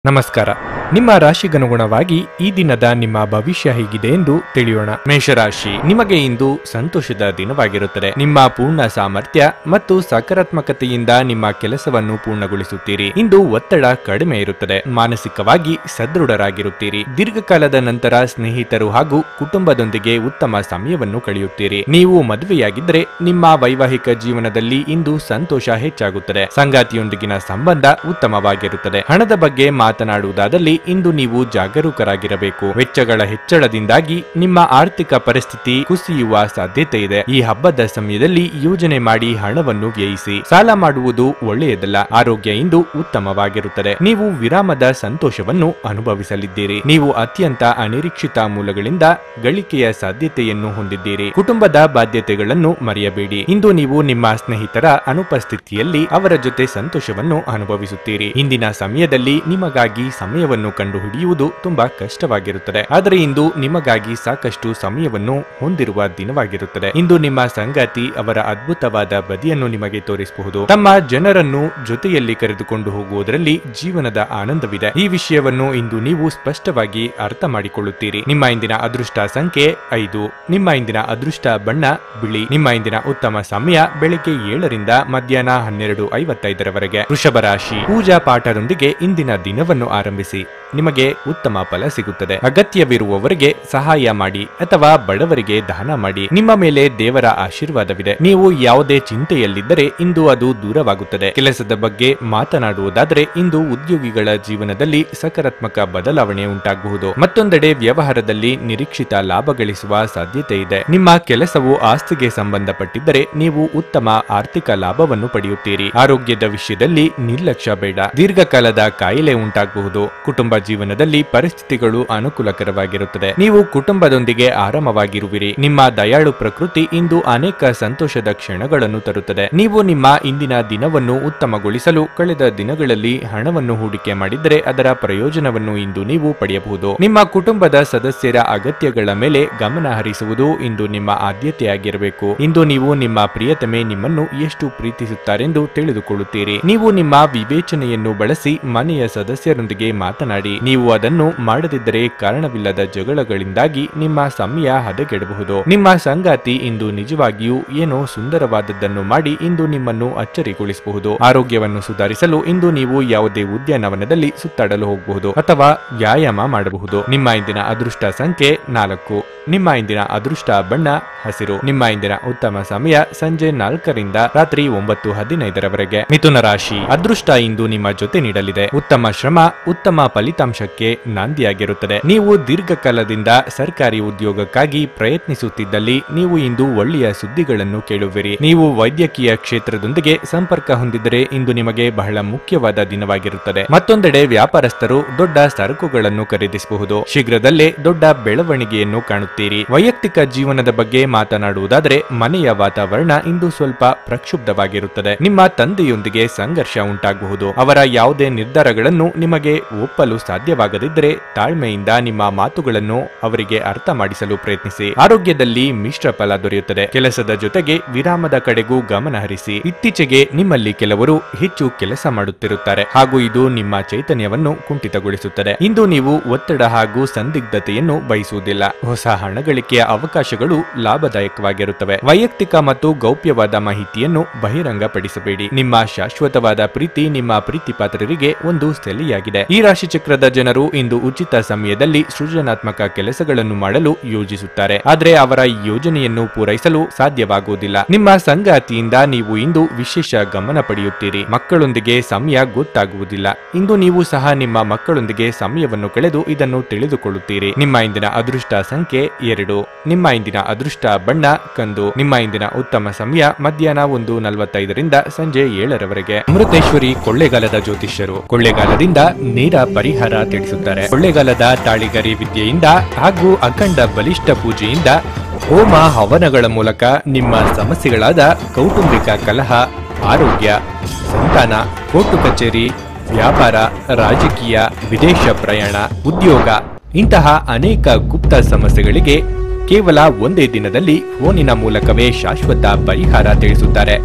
ನಮಸ್ಕಾರ ನಿಮ್ಮ ರಾಶಿಗನುಗುಣವಾಗಿ ಈ ದಿನದ ನಿಮ್ಮ ಭವಿಷ್ಯ ಹೇಗಿದೆ ಎಂದು ತಿಳಿಯೋಣ ಮೇಷರಾಶಿ ನಿಮಗೆ ಇಂದು ಸಂತೋಷದ ದಿನವಾಗಿರುತ್ತದೆ ನಿಮ್ಮ ಪೂರ್ಣ ಸಾಮರ್ಥ್ಯ ಮತ್ತು ಸಕಾರಾತ್ಮಕತೆಯಿಂದ ನಿಮ್ಮ ಕೆಲಸವನ್ನು ಪೂರ್ಣಗೊಳಿಸುತ್ತೀರಿ ಇಂದು ಒತ್ತಡ ಕಡಿಮೆ ಇರುತ್ತದೆ ಮಾನಸಿಕವಾಗಿ ಸದೃಢರಾಗಿರುತ್ತೀರಿ ದೀರ್ಘಕಾಲದ ನಂತರ ಸ್ನೇಹಿತರು ಹಾಗೂ ಕುಟುಂಬದೊಂದಿಗೆ ಉತ್ತಮ ಸಮಯವನ್ನು ಕಳೆಯುತ್ತೀರಿ ನೀವು ಮದುವೆಯಾಗಿದ್ದರೆ ನಿಮ್ಮ ವೈವಾಹಿಕ ಜೀವನದಲ್ಲಿ ಇಂದು ಸಂತೋಷ ಹೆಚ್ಚಾಗುತ್ತದೆ ಸಂಗಾತಿಯೊಂದಿಗಿನ ಸಂಬಂಧ ಉತ್ತಮವಾಗಿರುತ್ತದೆ ಹಣದ ಬಗ್ಗೆ ಮಾತನಾಡುವುದಾದಲ್ಲಿ ಇಂದು ನೀವು ಜಾಗರೂಕರಾಗಿರಬೇಕು ವೆಚ್ಚಗಳ ಹೆಚ್ಚಳದಿಂದಾಗಿ ನಿಮ್ಮ ಆರ್ಥಿಕ ಪರಿಸ್ಥಿತಿ ಕುಸಿಯುವ ಸಾಧ್ಯತೆ ಇದೆ ಈ ಹಬ್ಬದ ಸಮಯದಲ್ಲಿ ಯೋಜನೆ ಮಾಡಿ ಹಣವನ್ನು ವ್ಯಯಿಸಿ ಸಾಲ ಮಾಡುವುದು ಒಳ್ಳೆಯದಲ್ಲ ಆರೋಗ್ಯ ಇಂದು ಉತ್ತಮವಾಗಿರುತ್ತದೆ ನೀವು ವಿರಾಮದ ಸಂತೋಷವನ್ನು ಅನುಭವಿಸಲಿದ್ದೀರಿ ನೀವು ಅತ್ಯಂತ ಅನಿರೀಕ್ಷಿತ ಮೂಲಗಳಿಂದ ಗಳಿಕೆಯ ಸಾಧ್ಯತೆಯನ್ನು ಹೊಂದಿದ್ದೀರಿ ಕುಟುಂಬದ ಬಾಧ್ಯತೆಗಳನ್ನು ಮರೆಯಬೇಡಿ ಇಂದು ನೀವು ನಿಮ್ಮ ಸ್ನೇಹಿತರ ಅನುಪಸ್ಥಿತಿಯಲ್ಲಿ ಅವರ ಜೊತೆ ಸಂತೋಷವನ್ನು ಅನುಭವಿಸುತ್ತೀರಿ ಇಂದಿನ ಸಮಯದಲ್ಲಿ ನಿಮಗಾಗಿ ಸಮಯವನ್ನು ಕಂಡುಹಿಡಿಯುವುದು ತುಂಬಾ ಕಷ್ಟವಾಗಿರುತ್ತದೆ ಆದರೆ ಇಂದು ನಿಮಗಾಗಿ ಸಾಕಷ್ಟು ಸಮಯವನ್ನು ಹೊಂದಿರುವ ದಿನವಾಗಿರುತ್ತದೆ ಇಂದು ನಿಮ್ಮ ಸಂಗಾತಿ ಅವರ ಅದ್ಭುತವಾದ ಬದಿಯನ್ನು ನಿಮಗೆ ತೋರಿಸಬಹುದು ತಮ್ಮ ಜನರನ್ನು ಜೊತೆಯಲ್ಲಿ ಕರೆದುಕೊಂಡು ಹೋಗುವುದರಲ್ಲಿ ಜೀವನದ ಆನಂದವಿದೆ ಈ ವಿಷಯವನ್ನು ಇಂದು ನೀವು ಸ್ಪಷ್ಟವಾಗಿ ಅರ್ಥ ಮಾಡಿಕೊಳ್ಳುತ್ತೀರಿ ನಿಮ್ಮ ಇಂದಿನ ಅದೃಷ್ಟ ಸಂಖ್ಯೆ ಐದು ನಿಮ್ಮ ಇಂದಿನ ಅದೃಷ್ಟ ಬಣ್ಣ ಬಿಳಿ ನಿಮ್ಮ ಇಂದಿನ ಉತ್ತಮ ಸಮಯ ಬೆಳಿಗ್ಗೆ ಏಳರಿಂದ ಮಧ್ಯಾಹ್ನ ಹನ್ನೆರಡು ಐವತ್ತೈದರವರೆಗೆ ವೃಷಭ ರಾಶಿ ಪೂಜಾ ಪಾಠದೊಂದಿಗೆ ಇಂದಿನ ದಿನವನ್ನು ಆರಂಭಿಸಿ ನಿಮಗೆ ಉತ್ತಮ ಫಲ ಸಿಗುತ್ತದೆ ಅಗತ್ಯವಿರುವವರಿಗೆ ಸಹಾಯ ಮಾಡಿ ಅಥವಾ ಬಡವರಿಗೆ ದಾನ ಮಾಡಿ ನಿಮ್ಮ ಮೇಲೆ ದೇವರ ಆಶೀರ್ವಾದವಿದೆ ನೀವು ಯಾವುದೇ ಚಿಂತೆಯಲ್ಲಿದ್ದರೆ ಇಂದು ಅದು ದೂರವಾಗುತ್ತದೆ ಕೆಲಸದ ಬಗ್ಗೆ ಮಾತನಾಡುವುದಾದರೆ ಇಂದು ಉದ್ಯೋಗಿಗಳ ಜೀವನದಲ್ಲಿ ಸಕಾರಾತ್ಮಕ ಬದಲಾವಣೆ ಉಂಟಾಗಬಹುದು ಮತ್ತೊಂದೆಡೆ ವ್ಯವಹಾರದಲ್ಲಿ ನಿರೀಕ್ಷಿತ ಲಾಭ ಗಳಿಸುವ ಸಾಧ್ಯತೆ ಇದೆ ನಿಮ್ಮ ಕೆಲಸವು ಆಸ್ತಿಗೆ ಸಂಬಂಧಪಟ್ಟಿದ್ದರೆ ನೀವು ಉತ್ತಮ ಆರ್ಥಿಕ ಲಾಭವನ್ನು ಪಡೆಯುತ್ತೀರಿ ಆರೋಗ್ಯದ ವಿಷಯದಲ್ಲಿ ನಿರ್ಲಕ್ಷ್ಯ ಬೇಡ ದೀರ್ಘಕಾಲದ ಕಾಯಿಲೆ ಉಂಟಾಗಬಹುದು ಕುಟುಂಬ ಜೀವನದಲ್ಲಿ ಪರಿಸ್ಥಿತಿಗಳು ಅನುಕೂಲಕರವಾಗಿರುತ್ತದೆ ನೀವು ಕುಟುಂಬದೊಂದಿಗೆ ಆರಾಮವಾಗಿರುವಿರಿ ನಿಮ್ಮ ದಯಾಳು ಪ್ರಕೃತಿ ಇಂದು ಅನೇಕ ಸಂತೋಷದ ಕ್ಷಣಗಳನ್ನು ತರುತ್ತದೆ ನೀವು ನಿಮ್ಮ ಇಂದಿನ ದಿನವನ್ನು ಉತ್ತಮಗೊಳಿಸಲು ಕಳೆದ ದಿನಗಳಲ್ಲಿ ಹಣವನ್ನು ಹೂಡಿಕೆ ಮಾಡಿದರೆ ಅದರ ಪ್ರಯೋಜನವನ್ನು ಇಂದು ನೀವು ಪಡೆಯಬಹುದು ನಿಮ್ಮ ಕುಟುಂಬದ ಸದಸ್ಯರ ಅಗತ್ಯಗಳ ಮೇಲೆ ಗಮನ ಹರಿಸುವುದು ಇಂದು ನಿಮ್ಮ ಆದ್ಯತೆಯಾಗಿರಬೇಕು ಇಂದು ನೀವು ನಿಮ್ಮ ಪ್ರಿಯತಮೆ ನಿಮ್ಮನ್ನು ಎಷ್ಟು ಪ್ರೀತಿಸುತ್ತಾರೆಂದು ತಿಳಿದುಕೊಳ್ಳುತ್ತೀರಿ ನೀವು ನಿಮ್ಮ ವಿವೇಚನೆಯನ್ನು ಬಳಸಿ ಮನೆಯ ಸದಸ್ಯರೊಂದಿಗೆ ಮಾತನಾಡಿ ನೀವು ಅದನ್ನು ಮಾಡದಿದ್ದರೆ ಕಾರಣವಿಲ್ಲದ ಜಗಳಗಳಿಂದಾಗಿ ನಿಮ್ಮ ಸಮಯ ಹದಗೆಡಬಹುದು ನಿಮ್ಮ ಸಂಗಾತಿ ಇಂದು ನಿಜವಾಗಿಯೂ ಏನೋ ಸುಂದರವಾದದ್ದನ್ನು ಮಾಡಿ ಇಂದು ನಿಮ್ಮನ್ನು ಅಚ್ಚರಿಗೊಳಿಸಬಹುದು ಆರೋಗ್ಯವನ್ನು ಸುಧಾರಿಸಲು ಇಂದು ನೀವು ಯಾವುದೇ ಉದ್ಯಾನವನದಲ್ಲಿ ಸುತ್ತಾಡಲು ಹೋಗಬಹುದು ಅಥವಾ ವ್ಯಾಯಾಮ ಮಾಡಬಹುದು ನಿಮ್ಮ ಇಂದಿನ ಅದೃಷ್ಟ ಸಂಖ್ಯೆ ನಾಲ್ಕು ನಿಮ್ಮ ಇಂದಿನ ಅದೃಷ್ಟ ಬಣ್ಣ ಹಸಿರು ನಿಮ್ಮ ಇಂದಿನ ಉತ್ತಮ ಸಮಯ ಸಂಜೆ ನಾಲ್ಕರಿಂದ ರಾತ್ರಿ ಒಂಬತ್ತು ಹದಿನೈದರವರೆಗೆ ಮಿಥುನ ರಾಶಿ ಅದೃಷ್ಟ ಇಂದು ನಿಮ್ಮ ಜೊತೆ ನೀಡಲಿದೆ ಉತ್ತಮ ಶ್ರಮ ಉತ್ತಮ ಫಲಿತಾಂಶಕ್ಕೆ ನಾಂದಿಯಾಗಿರುತ್ತದೆ ನೀವು ದೀರ್ಘಕಾಲದಿಂದ ಸರ್ಕಾರಿ ಉದ್ಯೋಗಕ್ಕಾಗಿ ಪ್ರಯತ್ನಿಸುತ್ತಿದ್ದಲ್ಲಿ ನೀವು ಇಂದು ಒಳ್ಳೆಯ ಸುದ್ದಿಗಳನ್ನು ಕೇಳುವಿರಿ ನೀವು ವೈದ್ಯಕೀಯ ಕ್ಷೇತ್ರದೊಂದಿಗೆ ಸಂಪರ್ಕ ಹೊಂದಿದ್ದರೆ ಇಂದು ನಿಮಗೆ ಬಹಳ ಮುಖ್ಯವಾದ ದಿನವಾಗಿರುತ್ತದೆ ಮತ್ತೊಂದೆಡೆ ವ್ಯಾಪಾರಸ್ಥರು ದೊಡ್ಡ ಸರಕುಗಳನ್ನು ಖರೀದಿಸಬಹುದು ಶೀಘ್ರದಲ್ಲೇ ದೊಡ್ಡ ಬೆಳವಣಿಗೆಯನ್ನು ಕಾಣುತ್ತೀರಿ ವೈಯಕ್ತಿಕ ಜೀವನದ ಬಗ್ಗೆ ಮಾತನಾಡುವುದಾದರೆ ಮನೆಯ ವಾತಾವರಣ ಇಂದು ಸ್ವಲ್ಪ ಪ್ರಕ್ಷುಬ್ಧವಾಗಿರುತ್ತದೆ ನಿಮ್ಮ ತಂದೆಯೊಂದಿಗೆ ಸಂಘರ್ಷ ಉಂಟಾಗಬಹುದು ಅವರ ಯಾವುದೇ ನಿರ್ಧಾರಗಳನ್ನು ನಿಮಗೆ ಒಪ್ಪಲು ಸಾಧ್ಯವಾಗದಿದ್ದರೆ ತಾಳ್ಮೆಯಿಂದ ನಿಮ್ಮ ಮಾತುಗಳನ್ನು ಅವರಿಗೆ ಅರ್ಥ ಮಾಡಿಸಲು ಪ್ರಯತ್ನಿಸಿ ಆರೋಗ್ಯದಲ್ಲಿ ಮಿಶ್ರ ಫಲ ದೊರೆಯುತ್ತದೆ ಕೆಲಸದ ಜೊತೆಗೆ ವಿರಾಮದ ಕಡೆಗೂ ಗಮನ ಹರಿಸಿ ಇತ್ತೀಚೆಗೆ ನಿಮ್ಮಲ್ಲಿ ಕೆಲವರು ಹೆಚ್ಚು ಕೆಲಸ ಮಾಡುತ್ತಿರುತ್ತಾರೆ ಹಾಗೂ ಇದು ನಿಮ್ಮ ಚೈತನ್ಯವನ್ನು ಕುಂಠಿತಗೊಳಿಸುತ್ತದೆ ಇಂದು ನೀವು ಒತ್ತಡ ಹಾಗೂ ಸಂದಿಗ್ಧತೆಯನ್ನು ಬಯಸುವುದಿಲ್ಲ ಹೊಸ ಹಣ ಗಳಿಕೆಯ ಅವಕಾಶಗಳು ಲಾಭದಾಯಕವಾಗಿರುತ್ತವೆ ವೈಯಕ್ತಿಕ ಮತ್ತು ಗೌಪ್ಯವಾದ ಮಾಹಿತಿಯನ್ನು ಬಹಿರಂಗಪಡಿಸಬೇಡಿ ನಿಮ್ಮ ಶಾಶ್ವತವಾದ ಪ್ರೀತಿ ನಿಮ್ಮ ಪ್ರೀತಿ ಪಾತ್ರರಿಗೆ ಒಂದು ಸೆಲೆಯಾಗಿದೆ ಈ ರಾಶಿ ಚಕ್ರದ ಜನರು ಇಂದು ಉಚಿತ ಸಮಯದಲ್ಲಿ ಸೃಜನಾತ್ಮಕ ಕೆಲಸಗಳನ್ನು ಮಾಡಲು ಯೋಜಿಸುತ್ತಾರೆ ಆದರೆ ಅವರ ಯೋಜನೆಯನ್ನು ಪೂರೈಸಲು ಸಾಧ್ಯವಾಗುವುದಿಲ್ಲ ನಿಮ್ಮ ಸಂಗಾತಿಯಿಂದ ನೀವು ಇಂದು ವಿಶೇಷ ಗಮನ ಪಡೆಯುತ್ತೀರಿ ಮಕ್ಕಳೊಂದಿಗೆ ಸಮಯ ಗೊತ್ತಾಗುವುದಿಲ್ಲ ಇಂದು ನೀವು ಸಹ ನಿಮ್ಮ ಮಕ್ಕಳೊಂದಿಗೆ ಸಮಯವನ್ನು ಕಳೆದು ಇದನ್ನು ತಿಳಿದುಕೊಳ್ಳುತ್ತೀರಿ ನಿಮ್ಮ ಇಂದಿನ ಅದೃಷ್ಟ ಸಂಖ್ಯೆ ಎರಡು ನಿಮ್ಮ ಇಂದಿನ ಅದೃಷ್ಟ ಬಣ್ಣ ಕಂದು ನಿಮ್ಮ ಇಂದಿನ ಉತ್ತಮ ಸಮಯ ಮಧ್ಯಾಹ್ನ ಒಂದು ನಲವತ್ತೈದರಿಂದ ಸಂಜೆ ಏಳರವರೆಗೆ ಅಮೃತೇಶ್ವರಿ ಕೊಳ್ಳೇಗಾಲದ ಜ್ಯೋತಿಷ್ಯರು ಕೊಳ್ಳೇಗಾಲದಿಂದ ನೇರ ಪರಿಹಾರ ತಿಳಿಸುತ್ತಾರೆ ಕೊಳ್ಳೇಗಾಲದ ತಾಳಿಗರಿ ವಿದ್ಯೆಯಿಂದ ಹಾಗೂ ಅಖಂಡ ಬಲಿಷ್ಠ ಪೂಜೆಯಿಂದ ಹೋಮ ಹವನಗಳ ಮೂಲಕ ನಿಮ್ಮ ಸಮಸ್ಯೆಗಳಾದ ಕೌಟುಂಬಿಕ ಕಲಹ ಆರೋಗ್ಯ ಸಂತಾನ ಕೋರ್ಟು ಕಚೇರಿ ವ್ಯಾಪಾರ ರಾಜಕೀಯ ವಿದೇಶ ಪ್ರಯಾಣ ಉದ್ಯೋಗ ಇಂತಹ ಅನೇಕ ಗುಪ್ತ ಸಮಸ್ಯೆಗಳಿಗೆ ಕೇವಲ ಒಂದೇ ದಿನದಲ್ಲಿ ಫೋನಿನ ಮೂಲಕವೇ ಶಾಶ್ವತ ಪರಿಹಾರ ತಿಳಿಸುತ್ತಾರೆ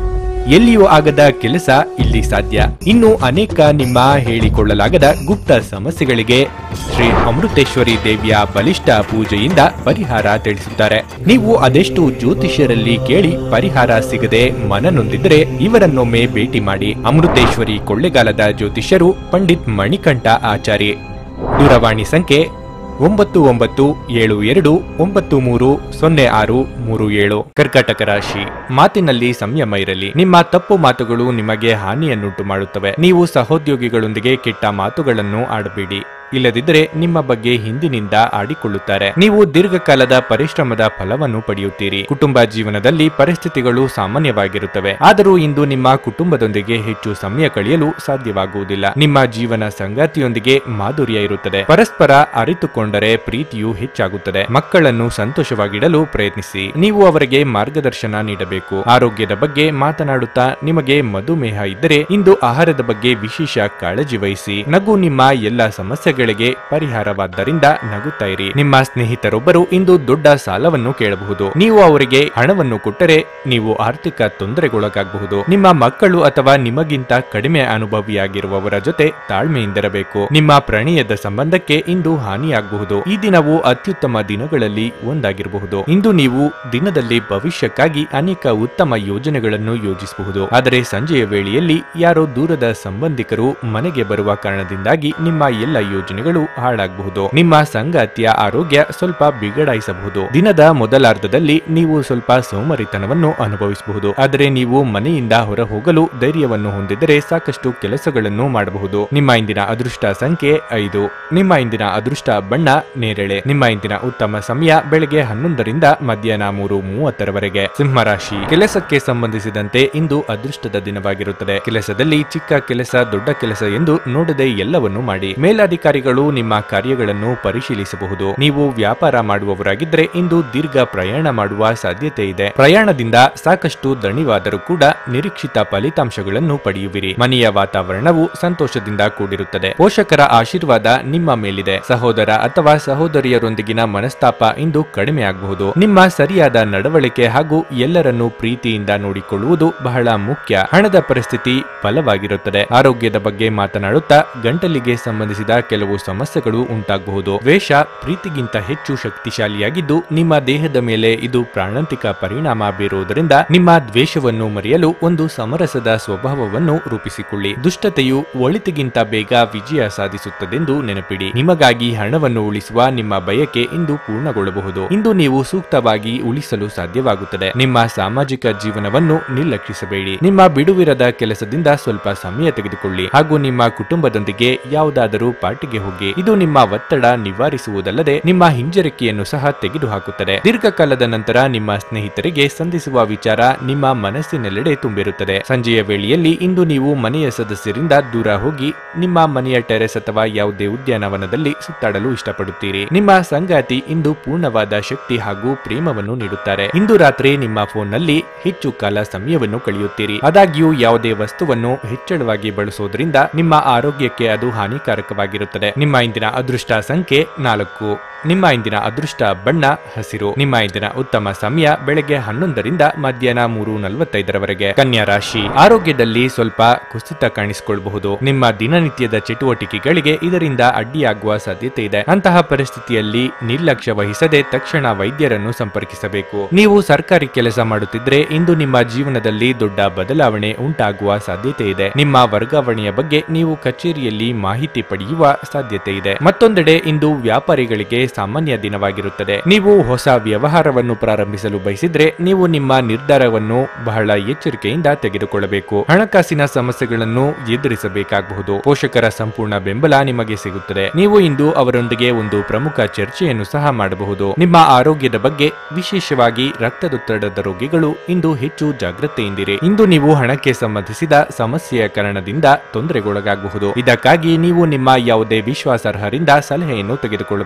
ಎಲ್ಲಿಯೂ ಆಗದ ಕೆಲಸ ಇಲ್ಲಿ ಸಾಧ್ಯ ಇನ್ನು ಅನೇಕ ನಿಮ್ಮ ಹೇಳಿಕೊಳ್ಳಲಾಗದ ಗುಪ್ತ ಸಮಸ್ಯೆಗಳಿಗೆ ಶ್ರೀ ಅಮೃತೇಶ್ವರಿ ದೇವಿಯ ಬಲಿಷ್ಠ ಪೂಜೆಯಿಂದ ಪರಿಹಾರ ತಿಳಿಸುತ್ತಾರೆ ನೀವು ಅದೆಷ್ಟು ಜ್ಯೋತಿಷ್ಯರಲ್ಲಿ ಕೇಳಿ ಪರಿಹಾರ ಸಿಗದೆ ಮನನೊಂದಿದ್ರೆ ಇವರನ್ನೊಮ್ಮೆ ಭೇಟಿ ಮಾಡಿ ಅಮೃತೇಶ್ವರಿ ಕೊಳ್ಳೆಗಾಲದ ಜ್ಯೋತಿಷ್ಯರು ಪಂಡಿತ್ ಮಣಿಕಂಠ ಆಚಾರ್ಯ ದೂರವಾಣಿ ಸಂಖ್ಯೆ ಒಂಬತ್ತು ಒಂಬತ್ತು ಏಳು ಎರಡು ಒಂಬತ್ತು ಮೂರು ಸೊನ್ನೆ ಆರು ಮೂರು ಏಳು ಕರ್ಕಾಟಕ ರಾಶಿ ಮಾತಿನಲ್ಲಿ ಸಂಯಮ ಇರಲಿ ನಿಮ್ಮ ತಪ್ಪು ಮಾತುಗಳು ನಿಮಗೆ ಹಾನಿಯನ್ನುಂಟು ಮಾಡುತ್ತವೆ ನೀವು ಸಹೋದ್ಯೋಗಿಗಳೊಂದಿಗೆ ಕೆಟ್ಟ ಮಾತುಗಳನ್ನು ಆಡಬೇಡಿ ಇಲ್ಲದಿದ್ದರೆ ನಿಮ್ಮ ಬಗ್ಗೆ ಹಿಂದಿನಿಂದ ಆಡಿಕೊಳ್ಳುತ್ತಾರೆ ನೀವು ದೀರ್ಘಕಾಲದ ಪರಿಶ್ರಮದ ಫಲವನ್ನು ಪಡೆಯುತ್ತೀರಿ ಕುಟುಂಬ ಜೀವನದಲ್ಲಿ ಪರಿಸ್ಥಿತಿಗಳು ಸಾಮಾನ್ಯವಾಗಿರುತ್ತವೆ ಆದರೂ ಇಂದು ನಿಮ್ಮ ಕುಟುಂಬದೊಂದಿಗೆ ಹೆಚ್ಚು ಸಮಯ ಕಳೆಯಲು ಸಾಧ್ಯವಾಗುವುದಿಲ್ಲ ನಿಮ್ಮ ಜೀವನ ಸಂಗಾತಿಯೊಂದಿಗೆ ಮಾಧುರ್ಯ ಇರುತ್ತದೆ ಪರಸ್ಪರ ಅರಿತುಕೊಂಡರೆ ಪ್ರೀತಿಯು ಹೆಚ್ಚಾಗುತ್ತದೆ ಮಕ್ಕಳನ್ನು ಸಂತೋಷವಾಗಿಡಲು ಪ್ರಯತ್ನಿಸಿ ನೀವು ಅವರಿಗೆ ಮಾರ್ಗದರ್ಶನ ನೀಡಬೇಕು ಆರೋಗ್ಯದ ಬಗ್ಗೆ ಮಾತನಾಡುತ್ತಾ ನಿಮಗೆ ಮಧುಮೇಹ ಇದ್ದರೆ ಇಂದು ಆಹಾರದ ಬಗ್ಗೆ ವಿಶೇಷ ಕಾಳಜಿ ವಹಿಸಿ ನಗು ನಿಮ್ಮ ಎಲ್ಲ ಸಮಸ್ಯೆಗಳಿಗೆ ಪರಿಹಾರವಾದ್ದರಿಂದ ನಗುತ್ತಾ ಇರಿ ನಿಮ್ಮ ಸ್ನೇಹಿತರೊಬ್ಬರು ಇಂದು ದೊಡ್ಡ ಸಾಲವನ್ನು ಕೇಳಬಹುದು ನೀವು ಅವರಿಗೆ ಹಣವನ್ನು ಕೊಟ್ಟರೆ ನೀವು ಆರ್ಥಿಕ ತೊಂದರೆಗೊಳಗಾಗಬಹುದು ನಿಮ್ಮ ಮಕ್ಕಳು ಅಥವಾ ನಿಮಗಿಂತ ಕಡಿಮೆ ಅನುಭವಿಯಾಗಿರುವವರ ಜೊತೆ ತಾಳ್ಮೆಯಿಂದಿರಬೇಕು ನಿಮ್ಮ ಪ್ರಣಯದ ಸಂಬಂಧಕ್ಕೆ ಇಂದು ಹಾನಿಯಾಗಬಹುದು ಈ ದಿನವು ಅತ್ಯುತ್ತಮ ದಿನಗಳಲ್ಲಿ ಒಂದಾಗಿರಬಹುದು ಇಂದು ನೀವು ದಿನದಲ್ಲಿ ಭವಿಷ್ಯಕ್ಕಾಗಿ ಅನೇಕ ಉತ್ತಮ ಯೋಜನೆಗಳನ್ನು ಯೋಜಿಸಬಹುದು ಆದರೆ ಸಂಜೆಯ ವೇಳೆಯಲ್ಲಿ ಯಾರೋ ದೂರದ ಸಂಬಂಧಿಕರು ಮನೆಗೆ ಬರುವ ಕಾರಣದಿಂದಾಗಿ ನಿಮ್ಮ ಎಲ್ಲ ಯೋಜನೆಗಳು ಹಾಳಾಗಬಹುದು ನಿಮ್ಮ ಸಂಗಾತಿಯ ಆರೋಗ್ಯ ಸ್ವಲ್ಪ ಬಿಗಡಾಯಿಸಬಹುದು ದಿನದ ಮೊದಲಾರ್ಧದಲ್ಲಿ ನೀವು ಸ್ವಲ್ಪ ಸೋಮರಿತನವನ್ನು ಅನುಭವಿಸಬಹುದು ಆದರೆ ನೀವು ಮನೆಯಿಂದ ಹೊರ ಹೋಗಲು ಧೈರ್ಯವನ್ನು ಹೊಂದಿದ್ದರೆ ಸಾಕಷ್ಟು ಕೆಲಸಗಳನ್ನು ಮಾಡಬಹುದು ನಿಮ್ಮ ಇಂದಿನ ಅದೃಷ್ಟ ಸಂಖ್ಯೆ ಐದು ನಿಮ್ಮ ಇಂದಿನ ಅದೃಷ್ಟ ಬಣ್ಣ ನೇರಳೆ ನಿಮ್ಮ ಇಂದಿನ ಉತ್ತಮ ಸಮಯ ಬೆಳಗ್ಗೆ ಹನ್ನೊಂದರಿಂದ ಮಧ್ಯಾಹ್ನ ಮೂರು ಮೂವತ್ತರವರೆಗೆ ಸಿಂಹರಾಶಿ ಕೆಲಸಕ್ಕೆ ಸಂಬಂಧಿಸಿದಂತೆ ಇಂದು ಅದೃಷ್ಟದ ದಿನವಾಗಿರುತ್ತದೆ ಕೆಲಸದಲ್ಲಿ ಚಿಕ್ಕ ಕೆಲಸ ದೊಡ್ಡ ಕೆಲಸ ಎಂದು ನೋಡದೆ ಎಲ್ಲವನ್ನು ಮಾಡಿ ಮೇಲಾಧಿಕಾರಿಗಳು ನಿಮ್ಮ ಕಾರ್ಯಗಳನ್ನು ಪರಿಶೀಲಿಸಬಹುದು ನೀವು ವ್ಯಾಪಾರ ಮಾಡುವವರಾಗಿದ್ದರೆ ಇಂದು ದೀರ್ಘ ಪ್ರಯಾಣ ಮಾಡುವ ಸಾಧ್ಯತೆ ಇದೆ ಪ್ರಯಾಣದಿಂದ ಸಾಕಷ್ಟು ದಣಿವಾದರೂ ಕೂಡ ನಿರೀಕ್ಷಿತ ಫಲಿತಾಂಶಗಳನ್ನು ಪಡೆಯುವಿರಿ ಮನೆಯ ವಾತಾವರಣವು ಸಂತೋಷದಿಂದ ಕೂಡಿರುತ್ತದೆ ಪೋಷಕರ ಆಶೀರ್ವಾದ ನಿಮ್ಮ ಮೇಲಿದೆ ಸಹೋದರ ಅಥವಾ ಸಹೋದರಿಯರೊಂದಿಗಿನ ಮನಸ್ತಾಪ ಇಂದು ಕಡಿಮೆ ಆಗಬಹುದು ನಿಮ್ಮ ಸರಿಯಾದ ನಡವಳಿಕೆ ಹಾಗೂ ಎಲ್ಲರನ್ನೂ ಪ್ರೀತಿಯಿಂದ ನೋಡಿಕೊಳ್ಳುವುದು ಬಹಳ ಮುಖ್ಯ ಹಣದ ಪರಿಸ್ಥಿತಿ ಬಲವಾಗಿರುತ್ತದೆ ಆರೋಗ್ಯದ ಬಗ್ಗೆ ಮಾತನಾಡುತ್ತಾ ಗಂಟಲಿಗೆ ಸಂಬಂಧಿಸಿದ ಕೆಲವು ಸಮಸ್ಯೆಗಳು ಉಂಟಾಗಬಹುದು ದ್ವೇಷ ಪ್ರೀತಿಗಿಂತ ಹೆಚ್ಚು ಶಕ್ತಿಶಾಲಿಯಾಗಿದ್ದು ನಿಮ್ಮ ದೇಹದ ಮೇಲೆ ಇದು ಪ್ರಾಣಾಂತಿಕ ಪರಿಣಾಮ ಬೀರುವುದರಿಂದ ನಿಮ್ಮ ದ್ವೇಷವನ್ನು ಮರೆಯಲು ಒಂದು ಸಮರಸದ ಸ್ವಭಾವವನ್ನು ರೂಪಿಸಿಕೊಳ್ಳಿ ದುಷ್ಟತೆಯು ಒಳಿತಿಗಿಂತ ಬೇಗ ವಿಜಯ ಸಾಧಿಸುತ್ತದೆಂದು ನೆನಪಿಡಿ ನಿಮಗಾಗಿ ಹಣವನ್ನು ಉಳಿಸುವ ನಿಮ್ಮ ಬಯಕೆ ಇಂದು ಪೂರ್ಣಗೊಳ್ಳಬಹುದು ಇಂದು ನೀವು ಸೂಕ್ತವಾಗಿ ಉಳಿಸಲು ಸಾಧ್ಯವಾಗುತ್ತದೆ ನಿಮ್ಮ ಸಾಮಾಜಿಕ ಜೀವನವನ್ನು ನಿರ್ಲಕ್ಷಿಸಬೇಡಿ ನಿಮ್ಮ ಬಿಡುವಿರದ ಕೆಲಸದಿಂದ ಸ್ವಲ್ಪ ಸಮಯ ತೆಗೆದುಕೊಳ್ಳಿ ಹಾಗೂ ನಿಮ್ಮ ಕುಟುಂಬದೊಂದಿಗೆ ಯಾವುದಾದರೂ ಪಾರ್ಟಿಗೆ ಹೋಗಿ ಇದು ನಿಮ್ಮ ಒತ್ತಡ ನಿವಾರಿಸುವುದಲ್ಲದೆ ನಿಮ್ಮ ಹಿಂಜರಿಕೆಯನ್ನು ಸಹ ತೆಗೆದುಹಾಕುತ್ತದೆ ದೀರ್ಘಕಾಲದ ನಂತರ ನಿಮ್ಮ ಸ್ನೇಹಿತರಿಗೆ ಸಂಧಿಸುವ ವಿಚಾರ ನಿಮ್ಮ ಮನಸ್ಸಿನೆಲ್ಲೆಡೆ ತುಂಬಿರುತ್ತದೆ ಸಂಜೆಯ ವೇಳೆಯಲ್ಲಿ ಇಂದು ನೀವು ಮನೆಯ ಸದಸ್ಯರಿಂದ ದೂರ ಹೋಗಿ ನಿಮ್ಮ ಮನೆಯ ಟೆರೆಸ್ ಅಥವಾ ಯಾವುದೇ ಉದ್ಯಾನವನದಲ್ಲಿ ಸುತ್ತಾಡಲು ಇಷ್ಟಪಡುತ್ತೀರಿ ನಿಮ್ಮ ಸಂಗಾತಿ ಇಂದು ಪೂರ್ಣವಾದ ಶಕ್ತಿ ಹಾಗೂ ಪ್ರೇಮವನ್ನು ನೀಡುತ್ತಾರೆ ಇಂದು ರಾತ್ರಿ ನಿಮ್ಮ ಫೋನ್ನಲ್ಲಿ ಹೆಚ್ಚು ಕಾಲ ಸಮಯವನ್ನು ಕಳೆಯುತ್ತೀರಿ ಆದಾಗ್ಯೂ ಯಾವುದೇ ವಸ್ತುವನ್ನು ಹೆಚ್ಚಳವಾಗಿ ಬಳಸುವುದರಿಂದ ನಿಮ್ಮ ಆರೋಗ್ಯಕ್ಕೆ ಅದು ಹಾನಿಕಾರಕವಾಗಿರುತ್ತದೆ ನಿಮ್ಮ ಇಂದಿನ ಅದೃಷ್ಟ ಸಂಖ್ಯೆ ನಾಲ್ಕು ನಿಮ್ಮ ಇಂದಿನ ಅದೃಷ್ಟ ಬಣ್ಣ ಹಸಿರು ನಿಮ್ಮ ಇಂದಿನ ಉತ್ತಮ ಸಮಯ ಬೆಳಗ್ಗೆ ಹನ್ನೊಂದರಿಂದ ಮಧ್ಯಾಹ್ನ ಮೂರು ನಲವತ್ತೈದರವರೆಗೆ ಕನ್ಯಾ ರಾಶಿ ಆರೋಗ್ಯದಲ್ಲಿ ಸ್ವಲ್ಪ ಕುಸಿತ ಕಾಣಿಸಿಕೊಳ್ಳಬಹುದು ನಿಮ್ಮ ದಿನನಿತ್ಯದ ಚಟುವಟಿಕೆಗಳಿಗೆ ಇದರಿಂದ ಅಡ್ಡಿಯಾಗುವ ಸಾಧ್ಯತೆ ಇದೆ ಅಂತಹ ಪರಿಸ್ಥಿತಿಯಲ್ಲಿ ನಿರ್ಲಕ್ಷ್ಯ ವಹಿಸದೆ ತಕ್ಷಣ ವೈದ್ಯರನ್ನು ಸಂಪರ್ಕಿಸಬೇಕು ನೀವು ಸರ್ಕಾರಿ ಕೆಲಸ ಮಾಡುತ್ತಿದ್ರೆ ಇಂದು ನಿಮ್ಮ ಜೀವನದಲ್ಲಿ ದೊಡ್ಡ ಬದಲಾವಣೆ ಉಂಟಾಗುವ ಸಾಧ್ಯತೆ ಇದೆ ನಿಮ್ಮ ವರ್ಗಾವಣೆಯ ಬಗ್ಗೆ ನೀವು ಕಚೇರಿಯಲ್ಲಿ ಮಾಹಿತಿ ಪಡೆಯುವ ಸಾಧ್ಯತೆ ಇದೆ ಮತ್ತೊಂದೆಡೆ ಇಂದು ವ್ಯಾಪಾರಿಗಳಿಗೆ ಸಾಮಾನ್ಯ ದಿನವಾಗಿರುತ್ತದೆ ನೀವು ಹೊಸ ವ್ಯವಹಾರವನ್ನು ಪ್ರಾರಂಭಿಸಲು ಬಯಸಿದ್ರೆ ನೀವು ನಿಮ್ಮ ನಿರ್ಧಾರವನ್ನು ಬಹಳ ಎಚ್ಚರಿಕೆಯಿಂದ ತೆಗೆದುಕೊಳ್ಳಬೇಕು ಹಣಕಾಸಿನ ಸಮಸ್ಯೆಗಳನ್ನು ಎದುರಿಸಬೇಕಾಗಬಹುದು ಪೋಷಕರ ಸಂಪೂರ್ಣ ಬೆಂಬಲ ನಿಮಗೆ ಸಿಗುತ್ತದೆ ನೀವು ಇಂದು ಅವರೊಂದಿಗೆ ಒಂದು ಪ್ರಮುಖ ಚರ್ಚೆಯನ್ನು ಸಹ ಮಾಡಬಹುದು ನಿಮ್ಮ ಆರೋಗ್ಯದ ಬಗ್ಗೆ ವಿಶೇಷವಾಗಿ ರಕ್ತದೊತ್ತಡದ ರೋಗಿಗಳು ಇಂದು ಹೆಚ್ಚು ಜಾಗೃತೆಯಿಂದಿರಿ ಇಂದು ನೀವು ಹಣಕ್ಕೆ ಸಂಬಂಧಿಸಿದ ಸಮಸ್ಯೆಯ ಕಾರಣದಿಂದ ತೊಂದರೆಗೊಳಗಾಗಬಹುದು ಇದಕ್ಕಾಗಿ ನೀವು ನಿಮ್ಮ ಯಾವುದೇ ವಿಶ್ವಾಸಾರ್ಹರಿಂದ ಸಲಹೆಯನ್ನು ತೆಗೆದುಕೊಳ್ಳಬೇಕು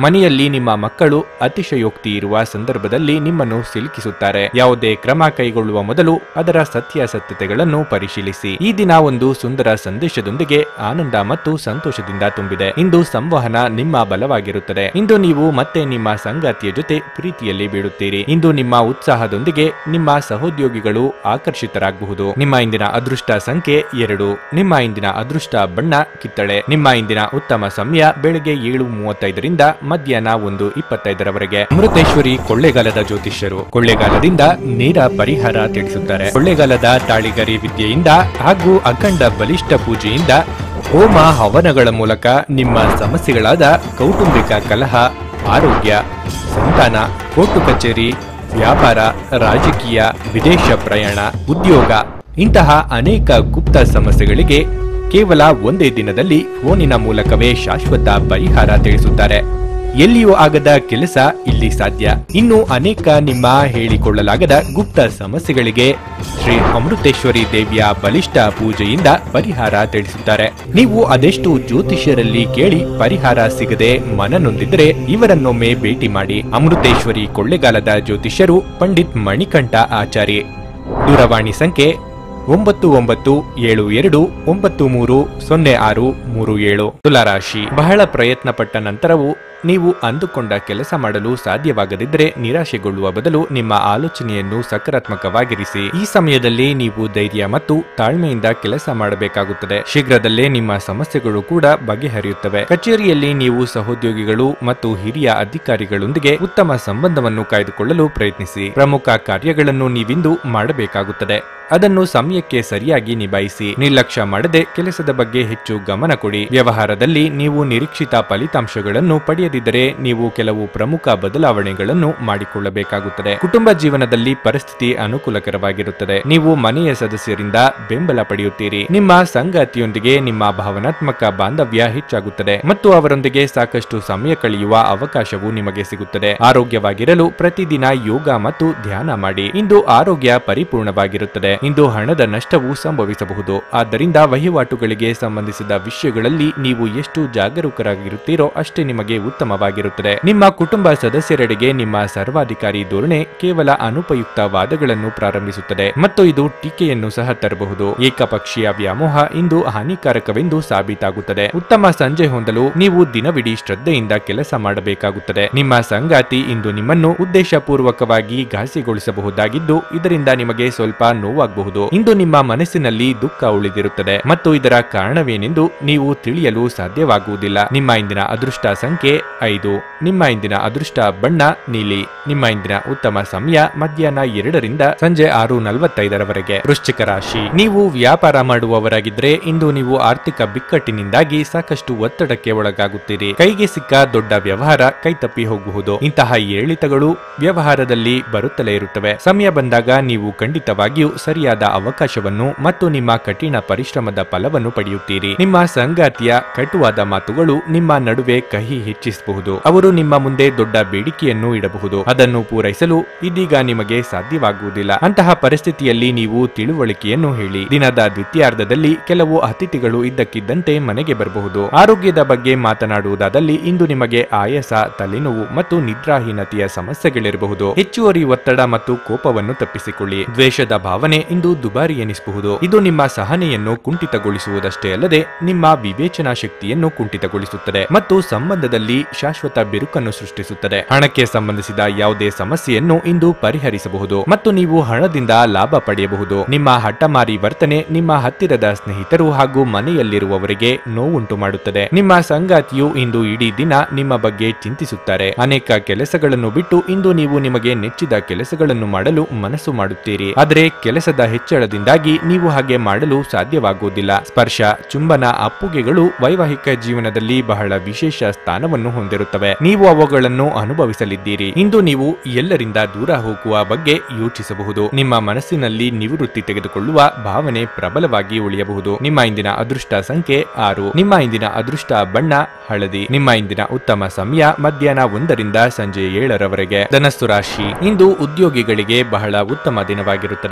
ಮನೆಯಲ್ಲಿ ನಿಮ್ಮ ಮಕ್ಕಳು ಅತಿಶಯೋಕ್ತಿ ಇರುವ ಸಂದರ್ಭದಲ್ಲಿ ನಿಮ್ಮನ್ನು ಸಿಲುಕಿಸುತ್ತಾರೆ ಯಾವುದೇ ಕ್ರಮ ಕೈಗೊಳ್ಳುವ ಮೊದಲು ಅದರ ಸತ್ಯಾಸತ್ಯತೆಗಳನ್ನು ಪರಿಶೀಲಿಸಿ ಈ ದಿನ ಒಂದು ಸುಂದರ ಸಂದೇಶದೊಂದಿಗೆ ಆನಂದ ಮತ್ತು ಸಂತೋಷದಿಂದ ತುಂಬಿದೆ ಇಂದು ಸಂವಹನ ನಿಮ್ಮ ಬಲವಾಗಿರುತ್ತದೆ ಇಂದು ನೀವು ಮತ್ತೆ ನಿಮ್ಮ ಸಂಗಾತಿಯ ಜೊತೆ ಪ್ರೀತಿಯಲ್ಲಿ ಬೀಳುತ್ತೀರಿ ಇಂದು ನಿಮ್ಮ ಉತ್ಸಾಹದೊಂದಿಗೆ ನಿಮ್ಮ ಸಹೋದ್ಯೋಗಿಗಳು ಆಕರ್ಷಿತರಾಗಬಹುದು ನಿಮ್ಮ ಇಂದಿನ ಅದೃಷ್ಟ ಸಂಖ್ಯೆ ಎರಡು ನಿಮ್ಮ ಇಂದಿನ ಅದೃಷ್ಟ ಬಣ್ಣ ಕಿತ್ತಳೆ ನಿಮ್ಮ ಇಂದಿನ ಉತ್ತಮ ಸಮಯ ಬೆಳಗ್ಗೆ ಏಳು ಮೂವತ್ತೈದರಿಂದ ಮಧ್ಯಾಹ್ನ ಒಂದು ಇಪ್ಪತ್ತೈದರವರೆಗೆ ಅಮೃತೇಶ್ವರಿ ಕೊಳ್ಳೇಗಾಲದ ಜ್ಯೋತಿಷ್ಯರು ಕೊಳ್ಳೇಗಾಲದಿಂದ ನೇರ ಪರಿಹಾರ ತಿಳಿಸುತ್ತಾರೆ ಕೊಳ್ಳೇಗಾಲದ ತಾಳಿಗರಿ ವಿದ್ಯೆಯಿಂದ ಹಾಗೂ ಅಖಂಡ ಬಲಿಷ್ಠ ಪೂಜೆಯಿಂದ ಹೋಮ ಹವನಗಳ ಮೂಲಕ ನಿಮ್ಮ ಸಮಸ್ಯೆಗಳಾದ ಕೌಟುಂಬಿಕ ಕಲಹ ಆರೋಗ್ಯ ಸಂತಾನ ಕೋರ್ಟು ಕಚೇರಿ ವ್ಯಾಪಾರ ರಾಜಕೀಯ ವಿದೇಶ ಪ್ರಯಾಣ ಉದ್ಯೋಗ ಇಂತಹ ಅನೇಕ ಗುಪ್ತ ಸಮಸ್ಯೆಗಳಿಗೆ ಕೇವಲ ಒಂದೇ ದಿನದಲ್ಲಿ ಫೋನಿನ ಮೂಲಕವೇ ಶಾಶ್ವತ ಪರಿಹಾರ ತಿಳಿಸುತ್ತಾರೆ ಎಲ್ಲಿಯೂ ಆಗದ ಕೆಲಸ ಇಲ್ಲಿ ಸಾಧ್ಯ ಇನ್ನು ಅನೇಕ ನಿಮ್ಮ ಹೇಳಿಕೊಳ್ಳಲಾಗದ ಗುಪ್ತ ಸಮಸ್ಯೆಗಳಿಗೆ ಶ್ರೀ ಅಮೃತೇಶ್ವರಿ ದೇವಿಯ ಬಲಿಷ್ಠ ಪೂಜೆಯಿಂದ ಪರಿಹಾರ ತಿಳಿಸುತ್ತಾರೆ ನೀವು ಅದೆಷ್ಟು ಜ್ಯೋತಿಷ್ಯರಲ್ಲಿ ಕೇಳಿ ಪರಿಹಾರ ಸಿಗದೆ ಮನನೊಂದಿದ್ರೆ ಇವರನ್ನೊಮ್ಮೆ ಭೇಟಿ ಮಾಡಿ ಅಮೃತೇಶ್ವರಿ ಕೊಳ್ಳೆಗಾಲದ ಜ್ಯೋತಿಷ್ಯರು ಪಂಡಿತ್ ಮಣಿಕಂಠ ಆಚಾರಿ ದೂರವಾಣಿ ಸಂಖ್ಯೆ ಒಂಬತ್ತು ಒಂಬತ್ತು ಏಳು ಎರಡು ಒಂಬತ್ತು ಮೂರು ಸೊನ್ನೆ ಆರು ಮೂರು ಏಳು ತುಲಾರಾಶಿ ಬಹಳ ಪ್ರಯತ್ನ ಪಟ್ಟ ನಂತರವೂ ನೀವು ಅಂದುಕೊಂಡ ಕೆಲಸ ಮಾಡಲು ಸಾಧ್ಯವಾಗದಿದ್ದರೆ ನಿರಾಶೆಗೊಳ್ಳುವ ಬದಲು ನಿಮ್ಮ ಆಲೋಚನೆಯನ್ನು ಸಕಾರಾತ್ಮಕವಾಗಿರಿಸಿ ಈ ಸಮಯದಲ್ಲಿ ನೀವು ಧೈರ್ಯ ಮತ್ತು ತಾಳ್ಮೆಯಿಂದ ಕೆಲಸ ಮಾಡಬೇಕಾಗುತ್ತದೆ ಶೀಘ್ರದಲ್ಲೇ ನಿಮ್ಮ ಸಮಸ್ಯೆಗಳು ಕೂಡ ಬಗೆಹರಿಯುತ್ತವೆ ಕಚೇರಿಯಲ್ಲಿ ನೀವು ಸಹೋದ್ಯೋಗಿಗಳು ಮತ್ತು ಹಿರಿಯ ಅಧಿಕಾರಿಗಳೊಂದಿಗೆ ಉತ್ತಮ ಸಂಬಂಧವನ್ನು ಕಾಯ್ದುಕೊಳ್ಳಲು ಪ್ರಯತ್ನಿಸಿ ಪ್ರಮುಖ ಕಾರ್ಯಗಳನ್ನು ನೀವಿಂದು ಮಾಡಬೇಕಾಗುತ್ತದೆ ಅದನ್ನು ಸಮಯಕ್ಕೆ ಸರಿಯಾಗಿ ನಿಭಾಯಿಸಿ ನಿರ್ಲಕ್ಷ್ಯ ಮಾಡದೆ ಕೆಲಸದ ಬಗ್ಗೆ ಹೆಚ್ಚು ಗಮನ ಕೊಡಿ ವ್ಯವಹಾರದಲ್ಲಿ ನೀವು ನಿರೀಕ್ಷಿತ ಫಲಿತಾಂಶಗಳನ್ನು ಪಡೆಯದಿದ್ದರೆ ನೀವು ಕೆಲವು ಪ್ರಮುಖ ಬದಲಾವಣೆಗಳನ್ನು ಮಾಡಿಕೊಳ್ಳಬೇಕಾಗುತ್ತದೆ ಕುಟುಂಬ ಜೀವನದಲ್ಲಿ ಪರಿಸ್ಥಿತಿ ಅನುಕೂಲಕರವಾಗಿರುತ್ತದೆ ನೀವು ಮನೆಯ ಸದಸ್ಯರಿಂದ ಬೆಂಬಲ ಪಡೆಯುತ್ತೀರಿ ನಿಮ್ಮ ಸಂಗಾತಿಯೊಂದಿಗೆ ನಿಮ್ಮ ಭಾವನಾತ್ಮಕ ಬಾಂಧವ್ಯ ಹೆಚ್ಚಾಗುತ್ತದೆ ಮತ್ತು ಅವರೊಂದಿಗೆ ಸಾಕಷ್ಟು ಸಮಯ ಕಳೆಯುವ ಅವಕಾಶವು ನಿಮಗೆ ಸಿಗುತ್ತದೆ ಆರೋಗ್ಯವಾಗಿರಲು ಪ್ರತಿದಿನ ಯೋಗ ಮತ್ತು ಧ್ಯಾನ ಮಾಡಿ ಇಂದು ಆರೋಗ್ಯ ಪರಿಪೂರ್ಣವಾಗಿರುತ್ತದೆ ಇಂದು ಹಣದ ನಷ್ಟವು ಸಂಭವಿಸಬಹುದು ಆದ್ದರಿಂದ ವಹಿವಾಟುಗಳಿಗೆ ಸಂಬಂಧಿಸಿದ ವಿಷಯಗಳಲ್ಲಿ ನೀವು ಎಷ್ಟು ಜಾಗರೂಕರಾಗಿರುತ್ತೀರೋ ಅಷ್ಟೇ ನಿಮಗೆ ಉತ್ತಮವಾಗಿರುತ್ತದೆ ನಿಮ್ಮ ಕುಟುಂಬ ಸದಸ್ಯರೆಡೆಗೆ ನಿಮ್ಮ ಸರ್ವಾಧಿಕಾರಿ ಧೋರಣೆ ಕೇವಲ ಅನುಪಯುಕ್ತ ವಾದಗಳನ್ನು ಪ್ರಾರಂಭಿಸುತ್ತದೆ ಮತ್ತು ಇದು ಟೀಕೆಯನ್ನು ಸಹ ತರಬಹುದು ಏಕಪಕ್ಷೀಯ ವ್ಯಾಮೋಹ ಇಂದು ಹಾನಿಕಾರಕವೆಂದು ಸಾಬೀತಾಗುತ್ತದೆ ಉತ್ತಮ ಸಂಜೆ ಹೊಂದಲು ನೀವು ದಿನವಿಡೀ ಶ್ರದ್ಧೆಯಿಂದ ಕೆಲಸ ಮಾಡಬೇಕಾಗುತ್ತದೆ ನಿಮ್ಮ ಸಂಗಾತಿ ಇಂದು ನಿಮ್ಮನ್ನು ಉದ್ದೇಶಪೂರ್ವಕವಾಗಿ ಘಾಸಿಗೊಳಿಸಬಹುದಾಗಿದ್ದು ಇದರಿಂದ ನಿಮಗೆ ಸ್ವಲ್ಪ ನೋವಾಗಬಹುದು ಇಂದು ನಿಮ್ಮ ಮನಸ್ಸಿನಲ್ಲಿ ದುಃಖ ಉಳಿದಿರುತ್ತದೆ ಮತ್ತು ಇದರ ಕಾರಣವೇನೆಂದು ನೀವು ತಿಳಿಯಲು ಸಾಧ್ಯವಾಗುವುದಿಲ್ಲ ನಿಮ್ಮ ಇಂದಿನ ಅದೃಷ್ಟ ಸಂಖ್ಯೆ ಐದು ನಿಮ್ಮ ಇಂದಿನ ಅದೃಷ್ಟ ಬಣ್ಣ ನೀಲಿ ನಿಮ್ಮ ಇಂದಿನ ಉತ್ತಮ ಸಮಯ ಮಧ್ಯಾಹ್ನ ಎರಡರಿಂದ ಸಂಜೆ ಆರು ನಲವತ್ತೈದರವರೆಗೆ ವೃಶ್ಚಿಕ ರಾಶಿ ನೀವು ವ್ಯಾಪಾರ ಮಾಡುವವರಾಗಿದ್ರೆ ಇಂದು ನೀವು ಆರ್ಥಿಕ ಬಿಕ್ಕಟ್ಟಿನಿಂದಾಗಿ ಸಾಕಷ್ಟು ಒತ್ತಡಕ್ಕೆ ಒಳಗಾಗುತ್ತೀರಿ ಕೈಗೆ ಸಿಕ್ಕ ದೊಡ್ಡ ವ್ಯವಹಾರ ಕೈತಪ್ಪಿ ಹೋಗಬಹುದು ಇಂತಹ ಏರಿಳಿತಗಳು ವ್ಯವಹಾರದಲ್ಲಿ ಬರುತ್ತಲೇ ಇರುತ್ತವೆ ಸಮಯ ಬಂದಾಗ ನೀವು ಖಂಡಿತವಾಗಿಯೂ ಸರಿಯಾದ ಅವಕಾಶವನ್ನು ಮತ್ತು ನಿಮ್ಮ ಕಠಿಣ ಪರಿಶ್ರಮದ ಫಲವನ್ನು ಪಡೆಯುತ್ತೀರಿ ನಿಮ್ಮ ಸಂಗಾತಿಯ ಕಟುವಾದ ಮಾತುಗಳು ನಿಮ್ಮ ನಡುವೆ ಕಹಿ ಹೆಚ್ಚಿಸಬಹುದು ಅವರು ನಿಮ್ಮ ಮುಂದೆ ದೊಡ್ಡ ಬೇಡಿಕೆಯನ್ನು ಇಡಬಹುದು ಅದನ್ನು ಪೂರೈಸಲು ಇದೀಗ ನಿಮಗೆ ಸಾಧ್ಯವಾಗುವುದಿಲ್ಲ ಅಂತಹ ಪರಿಸ್ಥಿತಿಯಲ್ಲಿ ನೀವು ತಿಳುವಳಿಕೆಯನ್ನು ಹೇಳಿ ದಿನದ ದ್ವಿತೀಯಾರ್ಧದಲ್ಲಿ ಕೆಲವು ಅತಿಥಿಗಳು ಇದ್ದಕ್ಕಿದ್ದಂತೆ ಮನೆಗೆ ಬರಬಹುದು ಆರೋಗ್ಯದ ಬಗ್ಗೆ ಮಾತನಾಡುವುದಾದಲ್ಲಿ ಇಂದು ನಿಮಗೆ ಆಯಾಸ ತಲೆನೋವು ಮತ್ತು ನಿದ್ರಾಹೀನತೆಯ ಸಮಸ್ಯೆಗಳಿರಬಹುದು ಹೆಚ್ಚುವರಿ ಒತ್ತಡ ಮತ್ತು ಕೋಪವನ್ನು ತಪ್ಪಿಸಿಕೊಳ್ಳಿ ದ್ವೇಷದ ಭಾವನೆ ಇಂದು ದುಬಾರಿ ಎನಿಸಬಹುದು ಇದು ನಿಮ್ಮ ಸಹನೆಯನ್ನು ಕುಂಠಿತಗೊಳಿಸುವುದಷ್ಟೇ ಅಲ್ಲದೆ ನಿಮ್ಮ ವಿವೇಚನಾ ಶಕ್ತಿಯನ್ನು ಕುಂಠಿತಗೊಳಿಸುತ್ತದೆ ಮತ್ತು ಸಂಬಂಧದಲ್ಲಿ ಶಾಶ್ವತ ಬಿರುಕನ್ನು ಸೃಷ್ಟಿಸುತ್ತದೆ ಹಣಕ್ಕೆ ಸಂಬಂಧಿಸಿದ ಯಾವುದೇ ಸಮಸ್ಯೆಯನ್ನು ಇಂದು ಪರಿಹರಿಸಬಹುದು ಮತ್ತು ನೀವು ಹಣದಿಂದ ಲಾಭ ಪಡೆಯಬಹುದು ನಿಮ್ಮ ಹಠಮಾರಿ ವರ್ತನೆ ನಿಮ್ಮ ಹತ್ತಿರದ ಸ್ನೇಹಿತರು ಹಾಗೂ ಮನೆಯಲ್ಲಿರುವವರಿಗೆ ನೋವುಂಟು ಮಾಡುತ್ತದೆ ನಿಮ್ಮ ಸಂಗಾತಿಯು ಇಂದು ಇಡೀ ದಿನ ನಿಮ್ಮ ಬಗ್ಗೆ ಚಿಂತಿಸುತ್ತಾರೆ ಅನೇಕ ಕೆಲಸಗಳನ್ನು ಬಿಟ್ಟು ಇಂದು ನೀವು ನಿಮಗೆ ನೆಚ್ಚಿದ ಕೆಲಸಗಳನ್ನು ಮಾಡಲು ಮನಸ್ಸು ಮಾಡುತ್ತೀರಿ ಆದರೆ ಕೆಲಸದ ಹೆಚ್ಚಳದಿಂದಾಗಿ ನೀವು ಹಾಗೆ ಮಾಡಲು ಸಾಧ್ಯವಾಗುವುದಿಲ್ಲ ಸ್ಪರ್ಶ ಚುಂಬನ ಅಪ್ಪುಗೆಗಳು ವೈವಾಹಿಕ ಜೀವನದಲ್ಲಿ ಬಹಳ ವಿಶೇಷ ಸ್ಥಾನವನ್ನು ಹೊಂದಿರುತ್ತವೆ ನೀವು ಅವುಗಳನ್ನು ಅನುಭವಿಸಲಿದ್ದೀರಿ ಇಂದು ನೀವು ಎಲ್ಲರಿಂದ ದೂರ ಹೋಗುವ ಬಗ್ಗೆ ಯೋಚಿಸಬಹುದು ನಿಮ್ಮ ಮನಸ್ಸಿನಲ್ಲಿ ನಿವೃತ್ತಿ ತೆಗೆದುಕೊಳ್ಳುವ ಭಾವನೆ ಪ್ರಬಲವಾಗಿ ಉಳಿಯಬಹುದು ನಿಮ್ಮ ಇಂದಿನ ಅದೃಷ್ಟ ಸಂಖ್ಯೆ ಆರು ನಿಮ್ಮ ಇಂದಿನ ಅದೃಷ್ಟ ಬಣ್ಣ ಹಳದಿ ನಿಮ್ಮ ಇಂದಿನ ಉತ್ತಮ ಸಮಯ ಮಧ್ಯಾಹ್ನ ಒಂದರಿಂದ ಸಂಜೆ ಏಳರವರೆಗೆ ಧನಸ್ಸು ರಾಶಿ ಇಂದು ಉದ್ಯೋಗಿಗಳಿಗೆ ಬಹಳ ಉತ್ತಮ ದಿನವಾಗಿರುತ್ತದೆ ಬಹಳ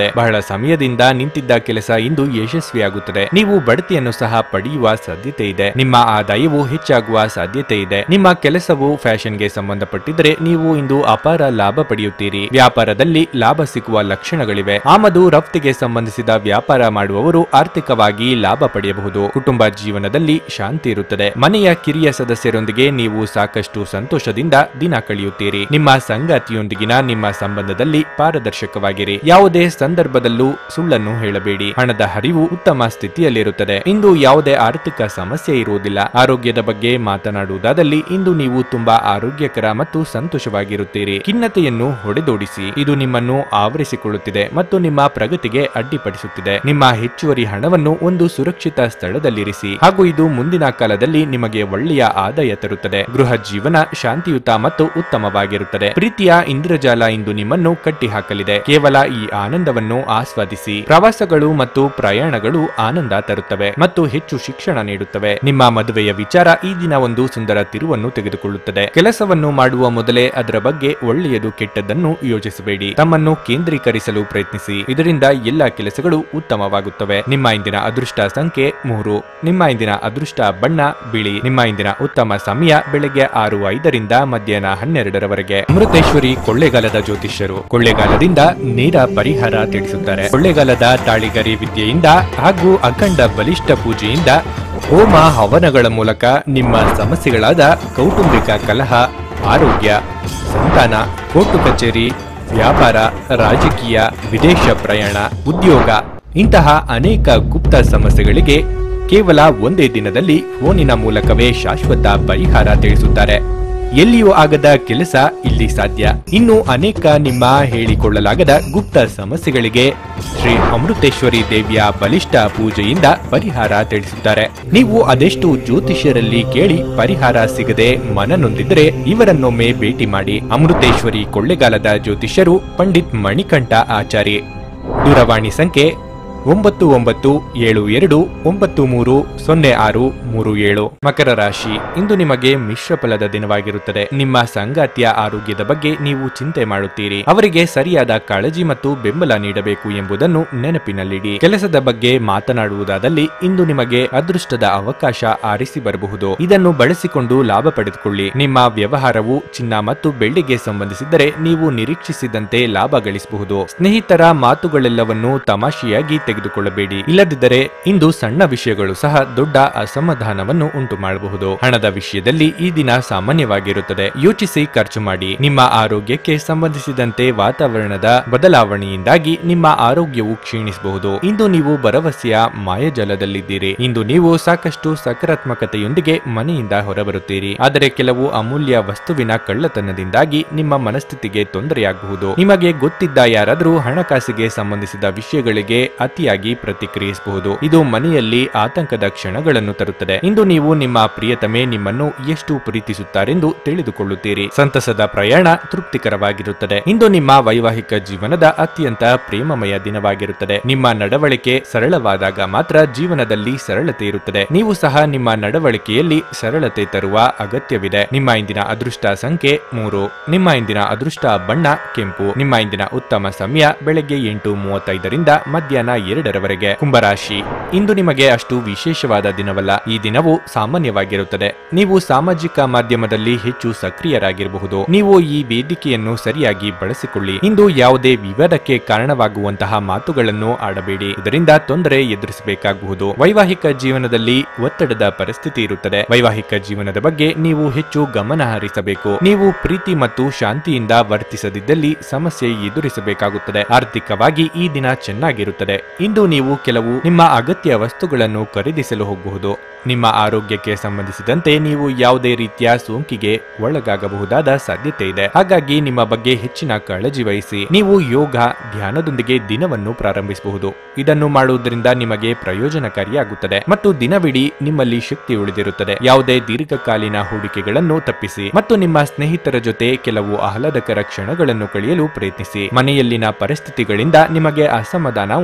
ಸಮಯದಿಂದ ನಿಂತಿದ್ದ ಕೆಲಸ ಇಂದು ಯಶಸ್ವಿಯಾಗುತ್ತದೆ ನೀವು ಬಡ್ತಿಯನ್ನು ಸಹ ಪಡೆಯುವ ಸಾಧ್ಯತೆ ಇದೆ ನಿಮ್ಮ ಆದಾಯವು ಹೆಚ್ಚಾಗುವ ಸಾಧ್ಯತೆ ಇದೆ ನಿಮ್ಮ ಕೆಲಸವು ಫ್ಯಾಷನ್ಗೆ ಸಂಬಂಧಪಟ್ಟಿದ್ದರೆ ನೀವು ಇಂದು ಅಪಾರ ಲಾಭ ಪಡೆಯುತ್ತೀರಿ ವ್ಯಾಪಾರದಲ್ಲಿ ಲಾಭ ಸಿಗುವ ಲಕ್ಷಣಗಳಿವೆ ಆಮದು ರಫ್ತಿಗೆ ಸಂಬಂಧಿಸಿದ ವ್ಯಾಪಾರ ಮಾಡುವವರು ಆರ್ಥಿಕವಾಗಿ ಲಾಭ ಪಡೆಯಬಹುದು ಕುಟುಂಬ ಜೀವನದಲ್ಲಿ ಶಾಂತಿ ಇರುತ್ತದೆ ಮನೆಯ ಕಿರಿಯ ಸದಸ್ಯರೊಂದಿಗೆ ನೀವು ಸಾಕಷ್ಟು ಸಂತೋಷದಿಂದ ದಿನ ಕಳೆಯುತ್ತೀರಿ ನಿಮ್ಮ ಸಂಗಾತಿಯೊಂದಿಗಿನ ನಿಮ್ಮ ಸಂಬಂಧದಲ್ಲಿ ಪಾರದರ್ಶಕವಾಗಿರಿ ಯಾವುದೇ ಸಂದರ್ಭದಲ್ಲೂ ಸುಳ್ಳನ್ನು ಹೇಳಬೇಡಿ ಹಣದ ಹರಿವು ಉತ್ತಮ ಸ್ಥಿತಿಯಲ್ಲಿರುತ್ತದೆ ಇಂದು ಯಾವುದೇ ಆರ್ಥಿಕ ಸಮಸ್ಯೆ ಇರುವುದಿಲ್ಲ ಆರೋಗ್ಯದ ಬಗ್ಗೆ ಮಾತನಾಡುವುದಾದಲ್ಲಿ ಇಂದು ನೀವು ತುಂಬಾ ಆರೋಗ್ಯಕರ ಮತ್ತು ಸಂತೋಷವಾಗಿರುತ್ತೀರಿ ಖಿನ್ನತೆಯನ್ನು ಹೊಡೆದೋಡಿಸಿ ಇದು ನಿಮ್ಮನ್ನು ಆವರಿಸಿಕೊಳ್ಳುತ್ತಿದೆ ಮತ್ತು ನಿಮ್ಮ ಪ್ರಗತಿಗೆ ಅಡ್ಡಿಪಡಿಸುತ್ತಿದೆ ನಿಮ್ಮ ಹೆಚ್ಚುವರಿ ಹಣವನ್ನು ಒಂದು ಸುರಕ್ಷಿತ ಸ್ಥಳದಲ್ಲಿರಿಸಿ ಹಾಗೂ ಇದು ಮುಂದಿನ ಕಾಲದಲ್ಲಿ ನಿಮಗೆ ಒಳ್ಳೆಯ ಆದಾಯ ತರುತ್ತದೆ ಗೃಹ ಜೀವನ ಶಾಂತಿಯುತ ಮತ್ತು ಉತ್ತಮವಾಗಿರುತ್ತದೆ ಪ್ರೀತಿಯ ಇಂದ್ರಜಾಲ ಇಂದು ನಿಮ್ಮನ್ನು ಕಟ್ಟಿಹಾಕಲಿದೆ ಕೇವಲ ಈ ಆನಂದವನ್ನು ಆಸ್ವಾದಿಸಿ ಪ್ರವಾಸಗಳು ಮತ್ತು ಪ್ರಯಾಣಗಳು ಆನಂದ ತರುತ್ತವೆ ಮತ್ತು ಹೆಚ್ಚು ಶಿಕ್ಷಣ ನೀಡುತ್ತವೆ ನಿಮ್ಮ ಮದುವೆಯ ವಿಚಾರ ಈ ದಿನ ಒಂದು ಸುಂದರ ತಿರುವನ್ನು ತೆಗೆದುಕೊಳ್ಳುತ್ತದೆ ಕೆಲಸವನ್ನು ಮಾಡುವ ಮೊದಲೇ ಅದರ ಬಗ್ಗೆ ಒಳ್ಳೆಯದು ಕೆಟ್ಟದ್ದನ್ನು ಯೋಚಿಸಬೇಡಿ ತಮ್ಮನ್ನು ಕೇಂದ್ರೀಕರಿಸಲು ಪ್ರಯತ್ನಿಸಿ ಇದರಿಂದ ಎಲ್ಲ ಕೆಲಸಗಳು ಉತ್ತಮವಾಗುತ್ತವೆ ನಿಮ್ಮ ಇಂದಿನ ಅದೃಷ್ಟ ಸಂಖ್ಯೆ ಮೂರು ನಿಮ್ಮ ಇಂದಿನ ಅದೃಷ್ಟ ಬಣ್ಣ ಬಿಳಿ ನಿಮ್ಮ ಇಂದಿನ ಉತ್ತಮ ಸಮಯ ಬೆಳಗ್ಗೆ ಆರು ಐದರಿಂದ ಮಧ್ಯಾಹ್ನ ಹನ್ನೆರಡರವರೆಗೆ ಅಮೃತೇಶ್ವರಿ ಕೊಳ್ಳೇಗಾಲದ ಜ್ಯೋತಿಷ್ಯರು ಕೊಳ್ಳೇಗಾಲದಿಂದ ನೇರ ಪರಿಹಾರ ತಿಳಿಸುತ್ತಾರೆ ಕೊಳ್ಳೇಗಾಲದ ತಾಳಿಗರಿ ವಿದ್ಯೆಯಿಂದ ಹಾಗೂ ಅಖಂಡ ಬಲಿಷ್ಠ ಪೂಜೆಯಿಂದ ಹೋಮ ಹವನಗಳ ಮೂಲಕ ನಿಮ್ಮ ಸಮಸ್ಯೆಗಳಾದ ಕೌಟುಂಬಿಕ ಕಲಹ ಆರೋಗ್ಯ ಸಂತಾನ ಕೋರ್ಟು ಕಚೇರಿ ವ್ಯಾಪಾರ ರಾಜಕೀಯ ವಿದೇಶ ಪ್ರಯಾಣ ಉದ್ಯೋಗ ಇಂತಹ ಅನೇಕ ಗುಪ್ತ ಸಮಸ್ಯೆಗಳಿಗೆ ಕೇವಲ ಒಂದೇ ದಿನದಲ್ಲಿ ಫೋನಿನ ಮೂಲಕವೇ ಶಾಶ್ವತ ಪರಿಹಾರ ತಿಳಿಸುತ್ತಾರೆ ಎಲ್ಲಿಯೂ ಆಗದ ಕೆಲಸ ಇಲ್ಲಿ ಸಾಧ್ಯ ಇನ್ನು ಅನೇಕ ನಿಮ್ಮ ಹೇಳಿಕೊಳ್ಳಲಾಗದ ಗುಪ್ತ ಸಮಸ್ಯೆಗಳಿಗೆ ಶ್ರೀ ಅಮೃತೇಶ್ವರಿ ದೇವಿಯ ಬಲಿಷ್ಠ ಪೂಜೆಯಿಂದ ಪರಿಹಾರ ತಿಳಿಸುತ್ತಾರೆ ನೀವು ಅದೆಷ್ಟು ಜ್ಯೋತಿಷ್ಯರಲ್ಲಿ ಕೇಳಿ ಪರಿಹಾರ ಸಿಗದೆ ಮನನೊಂದಿದ್ರೆ ಇವರನ್ನೊಮ್ಮೆ ಭೇಟಿ ಮಾಡಿ ಅಮೃತೇಶ್ವರಿ ಕೊಳ್ಳೆಗಾಲದ ಜ್ಯೋತಿಷ್ಯರು ಪಂಡಿತ್ ಮಣಿಕಂಠ ಆಚಾರಿ ದೂರವಾಣಿ ಸಂಖ್ಯೆ ಒಂಬತ್ತು ಒಂಬತ್ತು ಏಳು ಎರಡು ಒಂಬತ್ತು ಮೂರು ಸೊನ್ನೆ ಆರು ಮೂರು ಏಳು ಮಕರ ರಾಶಿ ಇಂದು ನಿಮಗೆ ಮಿಶ್ರ ಫಲದ ದಿನವಾಗಿರುತ್ತದೆ ನಿಮ್ಮ ಸಂಗಾತಿಯ ಆರೋಗ್ಯದ ಬಗ್ಗೆ ನೀವು ಚಿಂತೆ ಮಾಡುತ್ತೀರಿ ಅವರಿಗೆ ಸರಿಯಾದ ಕಾಳಜಿ ಮತ್ತು ಬೆಂಬಲ ನೀಡಬೇಕು ಎಂಬುದನ್ನು ನೆನಪಿನಲ್ಲಿಡಿ ಕೆಲಸದ ಬಗ್ಗೆ ಮಾತನಾಡುವುದಾದಲ್ಲಿ ಇಂದು ನಿಮಗೆ ಅದೃಷ್ಟದ ಅವಕಾಶ ಆರಿಸಿ ಬರಬಹುದು ಇದನ್ನು ಬಳಸಿಕೊಂಡು ಲಾಭ ಪಡೆದುಕೊಳ್ಳಿ ನಿಮ್ಮ ವ್ಯವಹಾರವು ಚಿನ್ನ ಮತ್ತು ಬೆಳ್ಳಿಗೆ ಸಂಬಂಧಿಸಿದ್ದರೆ ನೀವು ನಿರೀಕ್ಷಿಸಿದಂತೆ ಲಾಭ ಗಳಿಸಬಹುದು ಸ್ನೇಹಿತರ ಮಾತುಗಳೆಲ್ಲವನ್ನು ತಮಾಷೆಯಾಗಿ ತೆಗೆದುಕೊಳ್ಳಬೇಡಿ ಇಲ್ಲದಿದ್ದರೆ ಇಂದು ಸಣ್ಣ ವಿಷಯಗಳು ಸಹ ದೊಡ್ಡ ಅಸಮಾಧಾನವನ್ನು ಉಂಟು ಮಾಡಬಹುದು ಹಣದ ವಿಷಯದಲ್ಲಿ ಈ ದಿನ ಸಾಮಾನ್ಯವಾಗಿರುತ್ತದೆ ಯೋಚಿಸಿ ಖರ್ಚು ಮಾಡಿ ನಿಮ್ಮ ಆರೋಗ್ಯಕ್ಕೆ ಸಂಬಂಧಿಸಿದಂತೆ ವಾತಾವರಣದ ಬದಲಾವಣೆಯಿಂದಾಗಿ ನಿಮ್ಮ ಆರೋಗ್ಯವು ಕ್ಷೀಣಿಸಬಹುದು ಇಂದು ನೀವು ಭರವಸೆಯ ಮಾಯಜಾಲದಲ್ಲಿದ್ದೀರಿ ಇಂದು ನೀವು ಸಾಕಷ್ಟು ಸಕಾರಾತ್ಮಕತೆಯೊಂದಿಗೆ ಮನೆಯಿಂದ ಹೊರಬರುತ್ತೀರಿ ಆದರೆ ಕೆಲವು ಅಮೂಲ್ಯ ವಸ್ತುವಿನ ಕಳ್ಳತನದಿಂದಾಗಿ ನಿಮ್ಮ ಮನಸ್ಥಿತಿಗೆ ತೊಂದರೆಯಾಗಬಹುದು ನಿಮಗೆ ಗೊತ್ತಿದ್ದ ಯಾರಾದರೂ ಹಣಕಾಸಿಗೆ ಸಂಬಂಧಿಸಿದ ವಿಷಯಗಳಿಗೆ ಅತಿಯಾಗಿ ಪ್ರತಿಕ್ರಿಯಿಸಬಹುದು ಇದು ಮನೆಯಲ್ಲಿ ಆತಂಕದ ಕ್ಷಣಗಳನ್ನು ತರುತ್ತದೆ ಇಂದು ನೀವು ನಿಮ್ಮ ಪ್ರಿಯತಮೆ ನಿಮ್ಮನ್ನು ಎಷ್ಟು ಪ್ರೀತಿಸುತ್ತಾರೆಂದು ತಿಳಿದುಕೊಳ್ಳುತ್ತೀರಿ ಸಂತಸದ ಪ್ರಯಾಣ ತೃಪ್ತಿಕರವಾಗಿರುತ್ತದೆ ಇಂದು ನಿಮ್ಮ ವೈವಾಹಿಕ ಜೀವನದ ಅತ್ಯಂತ ಪ್ರೇಮಮಯ ದಿನವಾಗಿರುತ್ತದೆ ನಿಮ್ಮ ನಡವಳಿಕೆ ಸರಳವಾದಾಗ ಮಾತ್ರ ಜೀವನದಲ್ಲಿ ಸರಳತೆ ಇರುತ್ತದೆ ನೀವು ಸಹ ನಿಮ್ಮ ನಡವಳಿಕೆಯಲ್ಲಿ ಸರಳತೆ ತರುವ ಅಗತ್ಯವಿದೆ ನಿಮ್ಮ ಇಂದಿನ ಅದೃಷ್ಟ ಸಂಖ್ಯೆ ಮೂರು ನಿಮ್ಮ ಇಂದಿನ ಅದೃಷ್ಟ ಬಣ್ಣ ಕೆಂಪು ನಿಮ್ಮ ಇಂದಿನ ಉತ್ತಮ ಸಮಯ ಬೆಳಗ್ಗೆ ಎಂಟು ಮೂವತ್ತೈದರಿಂದ ಮಧ್ಯಾಹ್ನ ಎರಡರವರೆಗೆ ಕುಂಭರಾಶಿ ಇಂದು ನಿಮಗೆ ಅಷ್ಟು ವಿಶೇಷವಾದ ದಿನವಲ್ಲ ಈ ದಿನವು ಸಾಮಾನ್ಯವಾಗಿರುತ್ತದೆ ನೀವು ಸಾಮಾಜಿಕ ಮಾಧ್ಯಮದಲ್ಲಿ ಹೆಚ್ಚು ಸಕ್ರಿಯರಾಗಿರಬಹುದು ನೀವು ಈ ವೇದಿಕೆಯನ್ನು ಸರಿಯಾಗಿ ಬಳಸಿಕೊಳ್ಳಿ ಇಂದು ಯಾವುದೇ ವಿವಾದಕ್ಕೆ ಕಾರಣವಾಗುವಂತಹ ಮಾತುಗಳನ್ನು ಆಡಬೇಡಿ ಇದರಿಂದ ತೊಂದರೆ ಎದುರಿಸಬೇಕಾಗಬಹುದು ವೈವಾಹಿಕ ಜೀವನದಲ್ಲಿ ಒತ್ತಡದ ಪರಿಸ್ಥಿತಿ ಇರುತ್ತದೆ ವೈವಾಹಿಕ ಜೀವನದ ಬಗ್ಗೆ ನೀವು ಹೆಚ್ಚು ಗಮನ ಹರಿಸಬೇಕು ನೀವು ಪ್ರೀತಿ ಮತ್ತು ಶಾಂತಿಯಿಂದ ವರ್ತಿಸದಿದ್ದಲ್ಲಿ ಸಮಸ್ಯೆ ಎದುರಿಸಬೇಕಾಗುತ್ತದೆ ಆರ್ಥಿಕವಾಗಿ ಈ ದಿನ ಚೆನ್ನಾಗಿರುತ್ತದೆ ಇಂದು ನೀವು ಕೆಲವು ನಿಮ್ಮ ಅಗತ್ಯ ವಸ್ತುಗಳನ್ನು ಖರೀದಿಸಲು ಹೋಗಬಹುದು ನಿಮ್ಮ ಆರೋಗ್ಯಕ್ಕೆ ಸಂಬಂಧಿಸಿದಂತೆ ನೀವು ಯಾವುದೇ ರೀತಿಯ ಸೋಂಕಿಗೆ ಒಳಗಾಗಬಹುದಾದ ಸಾಧ್ಯತೆ ಇದೆ ಹಾಗಾಗಿ ನಿಮ್ಮ ಬಗ್ಗೆ ಹೆಚ್ಚಿನ ಕಾಳಜಿ ವಹಿಸಿ ನೀವು ಯೋಗ ಧ್ಯಾನದೊಂದಿಗೆ ದಿನವನ್ನು ಪ್ರಾರಂಭಿಸಬಹುದು ಇದನ್ನು ಮಾಡುವುದರಿಂದ ನಿಮಗೆ ಪ್ರಯೋಜನಕಾರಿಯಾಗುತ್ತದೆ ಮತ್ತು ದಿನವಿಡೀ ನಿಮ್ಮಲ್ಲಿ ಶಕ್ತಿ ಉಳಿದಿರುತ್ತದೆ ಯಾವುದೇ ದೀರ್ಘಕಾಲೀನ ಹೂಡಿಕೆಗಳನ್ನು ತಪ್ಪಿಸಿ ಮತ್ತು ನಿಮ್ಮ ಸ್ನೇಹಿತರ ಜೊತೆ ಕೆಲವು ಆಹ್ಲಾದಕರ ಕ್ಷಣಗಳನ್ನು ಕಳೆಯಲು ಪ್ರಯತ್ನಿಸಿ ಮನೆಯಲ್ಲಿನ ಪರಿಸ್ಥಿತಿಗಳಿಂದ ನಿಮಗೆ ಅಸಮಾಧಾನ ಉಂಟಾಗಬಹುದು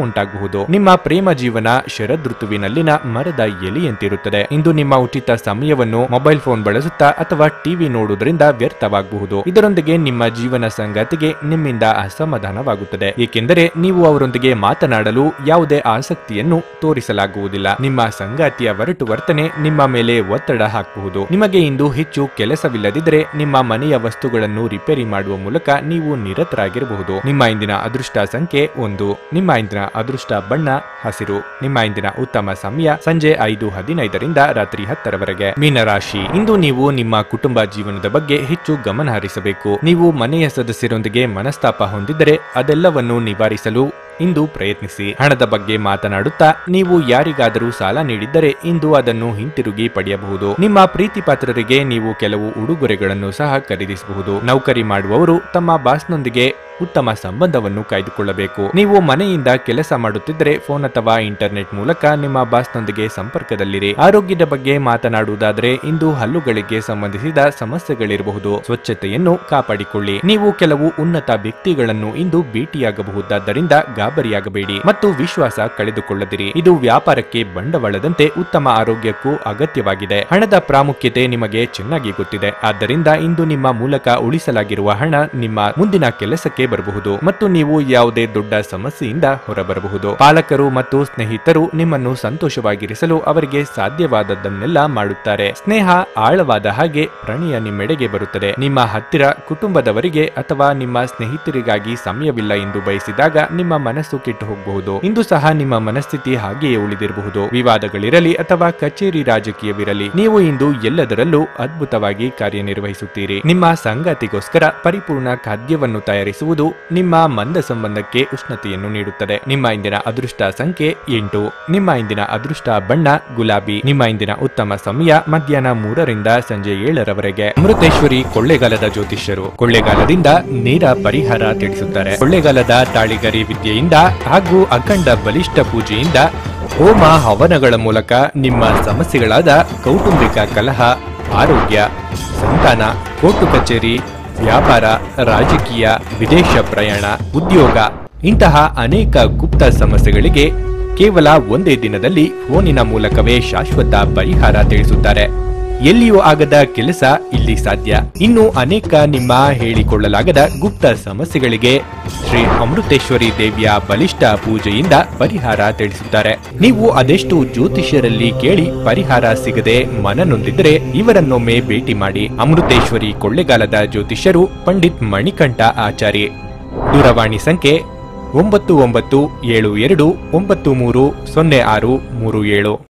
ಕಾಣಬಹುದು ನಿಮ್ಮ ಪ್ರೇಮ ಜೀವನ ಶರದೃತುವಿನಲ್ಲಿನ ಮರದ ಎಲೆಯಂತಿರುತ್ತದೆ ಇಂದು ನಿಮ್ಮ ಉಚಿತ ಸಮಯವನ್ನು ಮೊಬೈಲ್ ಫೋನ್ ಬಳಸುತ್ತಾ ಅಥವಾ ಟಿವಿ ನೋಡುವುದರಿಂದ ವ್ಯರ್ಥವಾಗಬಹುದು ಇದರೊಂದಿಗೆ ನಿಮ್ಮ ಜೀವನ ಸಂಗಾತಿಗೆ ನಿಮ್ಮಿಂದ ಅಸಮಾಧಾನವಾಗುತ್ತದೆ ಏಕೆಂದರೆ ನೀವು ಅವರೊಂದಿಗೆ ಮಾತನಾಡಲು ಯಾವುದೇ ಆಸಕ್ತಿಯನ್ನು ತೋರಿಸಲಾಗುವುದಿಲ್ಲ ನಿಮ್ಮ ಸಂಗಾತಿಯ ಒರಟು ವರ್ತನೆ ನಿಮ್ಮ ಮೇಲೆ ಒತ್ತಡ ಹಾಕಬಹುದು ನಿಮಗೆ ಇಂದು ಹೆಚ್ಚು ಕೆಲಸವಿಲ್ಲದಿದ್ದರೆ ನಿಮ್ಮ ಮನೆಯ ವಸ್ತುಗಳನ್ನು ರಿಪೇರಿ ಮಾಡುವ ಮೂಲಕ ನೀವು ನಿರತರಾಗಿರಬಹುದು ನಿಮ್ಮ ಇಂದಿನ ಅದೃಷ್ಟ ಸಂಖ್ಯೆ ಒಂದು ನಿಮ್ಮ ಇಂದಿನ ಅದೃಷ್ಟ ಬಣ್ಣ ಹಸಿರು ನಿಮ್ಮ ಇಂದಿನ ಉತ್ತಮ ಸಮಯ ಸಂಜೆ ಐದು ಹದಿನೈದರಿಂದ ರಾತ್ರಿ ಹತ್ತರವರೆಗೆ ಮೀನರಾಶಿ ಇಂದು ನೀವು ನಿಮ್ಮ ಕುಟುಂಬ ಜೀವನದ ಬಗ್ಗೆ ಹೆಚ್ಚು ಗಮನ ಹರಿಸಬೇಕು ನೀವು ಮನೆಯ ಸದಸ್ಯರೊಂದಿಗೆ ಮನಸ್ತಾಪ ಹೊಂದಿದ್ದರೆ ಅದೆಲ್ಲವನ್ನು ನಿವಾರಿಸಲು ಇಂದು ಪ್ರಯತ್ನಿಸಿ ಹಣದ ಬಗ್ಗೆ ಮಾತನಾಡುತ್ತಾ ನೀವು ಯಾರಿಗಾದರೂ ಸಾಲ ನೀಡಿದ್ದರೆ ಇಂದು ಅದನ್ನು ಹಿಂತಿರುಗಿ ಪಡೆಯಬಹುದು ನಿಮ್ಮ ಪ್ರೀತಿ ಪಾತ್ರರಿಗೆ ನೀವು ಕೆಲವು ಉಡುಗೊರೆಗಳನ್ನು ಸಹ ಖರೀದಿಸಬಹುದು ನೌಕರಿ ಮಾಡುವವರು ತಮ್ಮ ಬಾಸ್ನೊಂದಿಗೆ ಉತ್ತಮ ಸಂಬಂಧವನ್ನು ಕಾಯ್ದುಕೊಳ್ಳಬೇಕು ನೀವು ಮನೆಯಿಂದ ಕೆಲಸ ಮಾಡುತ್ತಿದ್ದರೆ ಫೋನ್ ಅಥವಾ ಇಂಟರ್ನೆಟ್ ಮೂಲಕ ನಿಮ್ಮ ಬಾಸ್ನೊಂದಿಗೆ ಸಂಪರ್ಕದಲ್ಲಿರಿ ಆರೋಗ್ಯದ ಬಗ್ಗೆ ಮಾತನಾಡುವುದಾದರೆ ಇಂದು ಹಲ್ಲುಗಳಿಗೆ ಸಂಬಂಧಿಸಿದ ಸಮಸ್ಯೆಗಳಿರಬಹುದು ಸ್ವಚ್ಛತೆಯನ್ನು ಕಾಪಾಡಿಕೊಳ್ಳಿ ನೀವು ಕೆಲವು ಉನ್ನತ ವ್ಯಕ್ತಿಗಳನ್ನು ಇಂದು ಭೇಟಿಯಾಗಬಹುದಾದ್ದರಿಂದ ಗಾಬರಿಯಾಗಬೇಡಿ ಮತ್ತು ವಿಶ್ವಾಸ ಕಳೆದುಕೊಳ್ಳದಿರಿ ಇದು ವ್ಯಾಪಾರಕ್ಕೆ ಬಂಡವಾಳದಂತೆ ಉತ್ತಮ ಆರೋಗ್ಯಕ್ಕೂ ಅಗತ್ಯವಾಗಿದೆ ಹಣದ ಪ್ರಾಮುಖ್ಯತೆ ನಿಮಗೆ ಚೆನ್ನಾಗಿ ಗೊತ್ತಿದೆ ಆದ್ದರಿಂದ ಇಂದು ನಿಮ್ಮ ಮೂಲಕ ಉಳಿಸಲಾಗಿರುವ ಹಣ ನಿಮ್ಮ ಮುಂದಿನ ಕೆಲಸಕ್ಕೆ ಬರಬಹುದು ಮತ್ತು ನೀವು ಯಾವುದೇ ದೊಡ್ಡ ಸಮಸ್ಯೆಯಿಂದ ಹೊರಬರಬಹುದು ಪಾಲಕರು ಮತ್ತು ಸ್ನೇಹಿತರು ನಿಮ್ಮನ್ನು ಸಂತೋಷವಾಗಿರಿಸಲು ಅವರಿಗೆ ಸಾಧ್ಯವಾದದ್ದನ್ನೆಲ್ಲ ಮಾಡುತ್ತಾರೆ ಸ್ನೇಹ ಆಳವಾದ ಹಾಗೆ ಪ್ರಣಯ ನಿಮ್ಮೆಡೆಗೆ ಬರುತ್ತದೆ ನಿಮ್ಮ ಹತ್ತಿರ ಕುಟುಂಬದವರಿಗೆ ಅಥವಾ ನಿಮ್ಮ ಸ್ನೇಹಿತರಿಗಾಗಿ ಸಮಯವಿಲ್ಲ ಎಂದು ಬಯಸಿದಾಗ ನಿಮ್ಮ ಮನಸ್ಸು ಕೆಟ್ಟು ಹೋಗಬಹುದು ಇಂದು ಸಹ ನಿಮ್ಮ ಮನಸ್ಥಿತಿ ಹಾಗೆಯೇ ಉಳಿದಿರಬಹುದು ವಿವಾದಗಳಿರಲಿ ಅಥವಾ ಕಚೇರಿ ರಾಜಕೀಯವಿರಲಿ ನೀವು ಇಂದು ಎಲ್ಲದರಲ್ಲೂ ಅದ್ಭುತವಾಗಿ ಕಾರ್ಯನಿರ್ವಹಿಸುತ್ತೀರಿ ನಿಮ್ಮ ಸಂಗಾತಿಗೋಸ್ಕರ ಪರಿಪೂರ್ಣ ಖಾದ್ಯವನ್ನು ತಯಾರಿಸುವುದು ನಿಮ್ಮ ಮಂದ ಸಂಬಂಧಕ್ಕೆ ಉಷ್ಣತೆಯನ್ನು ನೀಡುತ್ತದೆ ನಿಮ್ಮ ಇಂದಿನ ಅದೃಷ್ಟ ಸಂಖ್ಯೆ ಎಂಟು ನಿಮ್ಮ ಇಂದಿನ ಅದೃಷ್ಟ ಬಣ್ಣ ಗುಲಾಬಿ ನಿಮ್ಮ ಇಂದಿನ ಉತ್ತಮ ಸಮಯ ಮಧ್ಯಾಹ್ನ ಮೂರರಿಂದ ಸಂಜೆ ಏಳರವರೆಗೆ ಅಮೃತೇಶ್ವರಿ ಕೊಳ್ಳೇಗಾಲದ ಜ್ಯೋತಿಷ್ಯರು ಕೊಳ್ಳೇಗಾಲದಿಂದ ನೇರ ಪರಿಹಾರ ತಿಳಿಸುತ್ತಾರೆ ಕೊಳ್ಳೇಗಾಲದ ತಾಳಿಗರಿ ವಿದ್ಯೆಯಿಂದ ಹಾಗೂ ಅಖಂಡ ಬಲಿಷ್ಠ ಪೂಜೆಯಿಂದ ಹೋಮ ಹವನಗಳ ಮೂಲಕ ನಿಮ್ಮ ಸಮಸ್ಯೆಗಳಾದ ಕೌಟುಂಬಿಕ ಕಲಹ ಆರೋಗ್ಯ ಸಂತಾನ ಕೋರ್ಟು ಕಚೇರಿ ವ್ಯಾಪಾರ ರಾಜಕೀಯ ವಿದೇಶ ಪ್ರಯಾಣ ಉದ್ಯೋಗ ಇಂತಹ ಅನೇಕ ಗುಪ್ತ ಸಮಸ್ಯೆಗಳಿಗೆ ಕೇವಲ ಒಂದೇ ದಿನದಲ್ಲಿ ಫೋನಿನ ಮೂಲಕವೇ ಶಾಶ್ವತ ಪರಿಹಾರ ತಿಳಿಸುತ್ತಾರೆ ಎಲ್ಲಿಯೂ ಆಗದ ಕೆಲಸ ಇಲ್ಲಿ ಸಾಧ್ಯ ಇನ್ನು ಅನೇಕ ನಿಮ್ಮ ಹೇಳಿಕೊಳ್ಳಲಾಗದ ಗುಪ್ತ ಸಮಸ್ಯೆಗಳಿಗೆ ಶ್ರೀ ಅಮೃತೇಶ್ವರಿ ದೇವಿಯ ಬಲಿಷ್ಠ ಪೂಜೆಯಿಂದ ಪರಿಹಾರ ತಿಳಿಸುತ್ತಾರೆ ನೀವು ಅದೆಷ್ಟು ಜ್ಯೋತಿಷ್ಯರಲ್ಲಿ ಕೇಳಿ ಪರಿಹಾರ ಸಿಗದೆ ಮನನೊಂದಿದ್ರೆ ಇವರನ್ನೊಮ್ಮೆ ಭೇಟಿ ಮಾಡಿ ಅಮೃತೇಶ್ವರಿ ಕೊಳ್ಳೆಗಾಲದ ಜ್ಯೋತಿಷ್ಯರು ಪಂಡಿತ್ ಮಣಿಕಂಠ ಆಚಾರಿ ದೂರವಾಣಿ ಸಂಖ್ಯೆ ಒಂಬತ್ತು ಒಂಬತ್ತು ಏಳು ಎರಡು ಒಂಬತ್ತು ಮೂರು ಸೊನ್ನೆ ಆರು ಮೂರು ಏಳು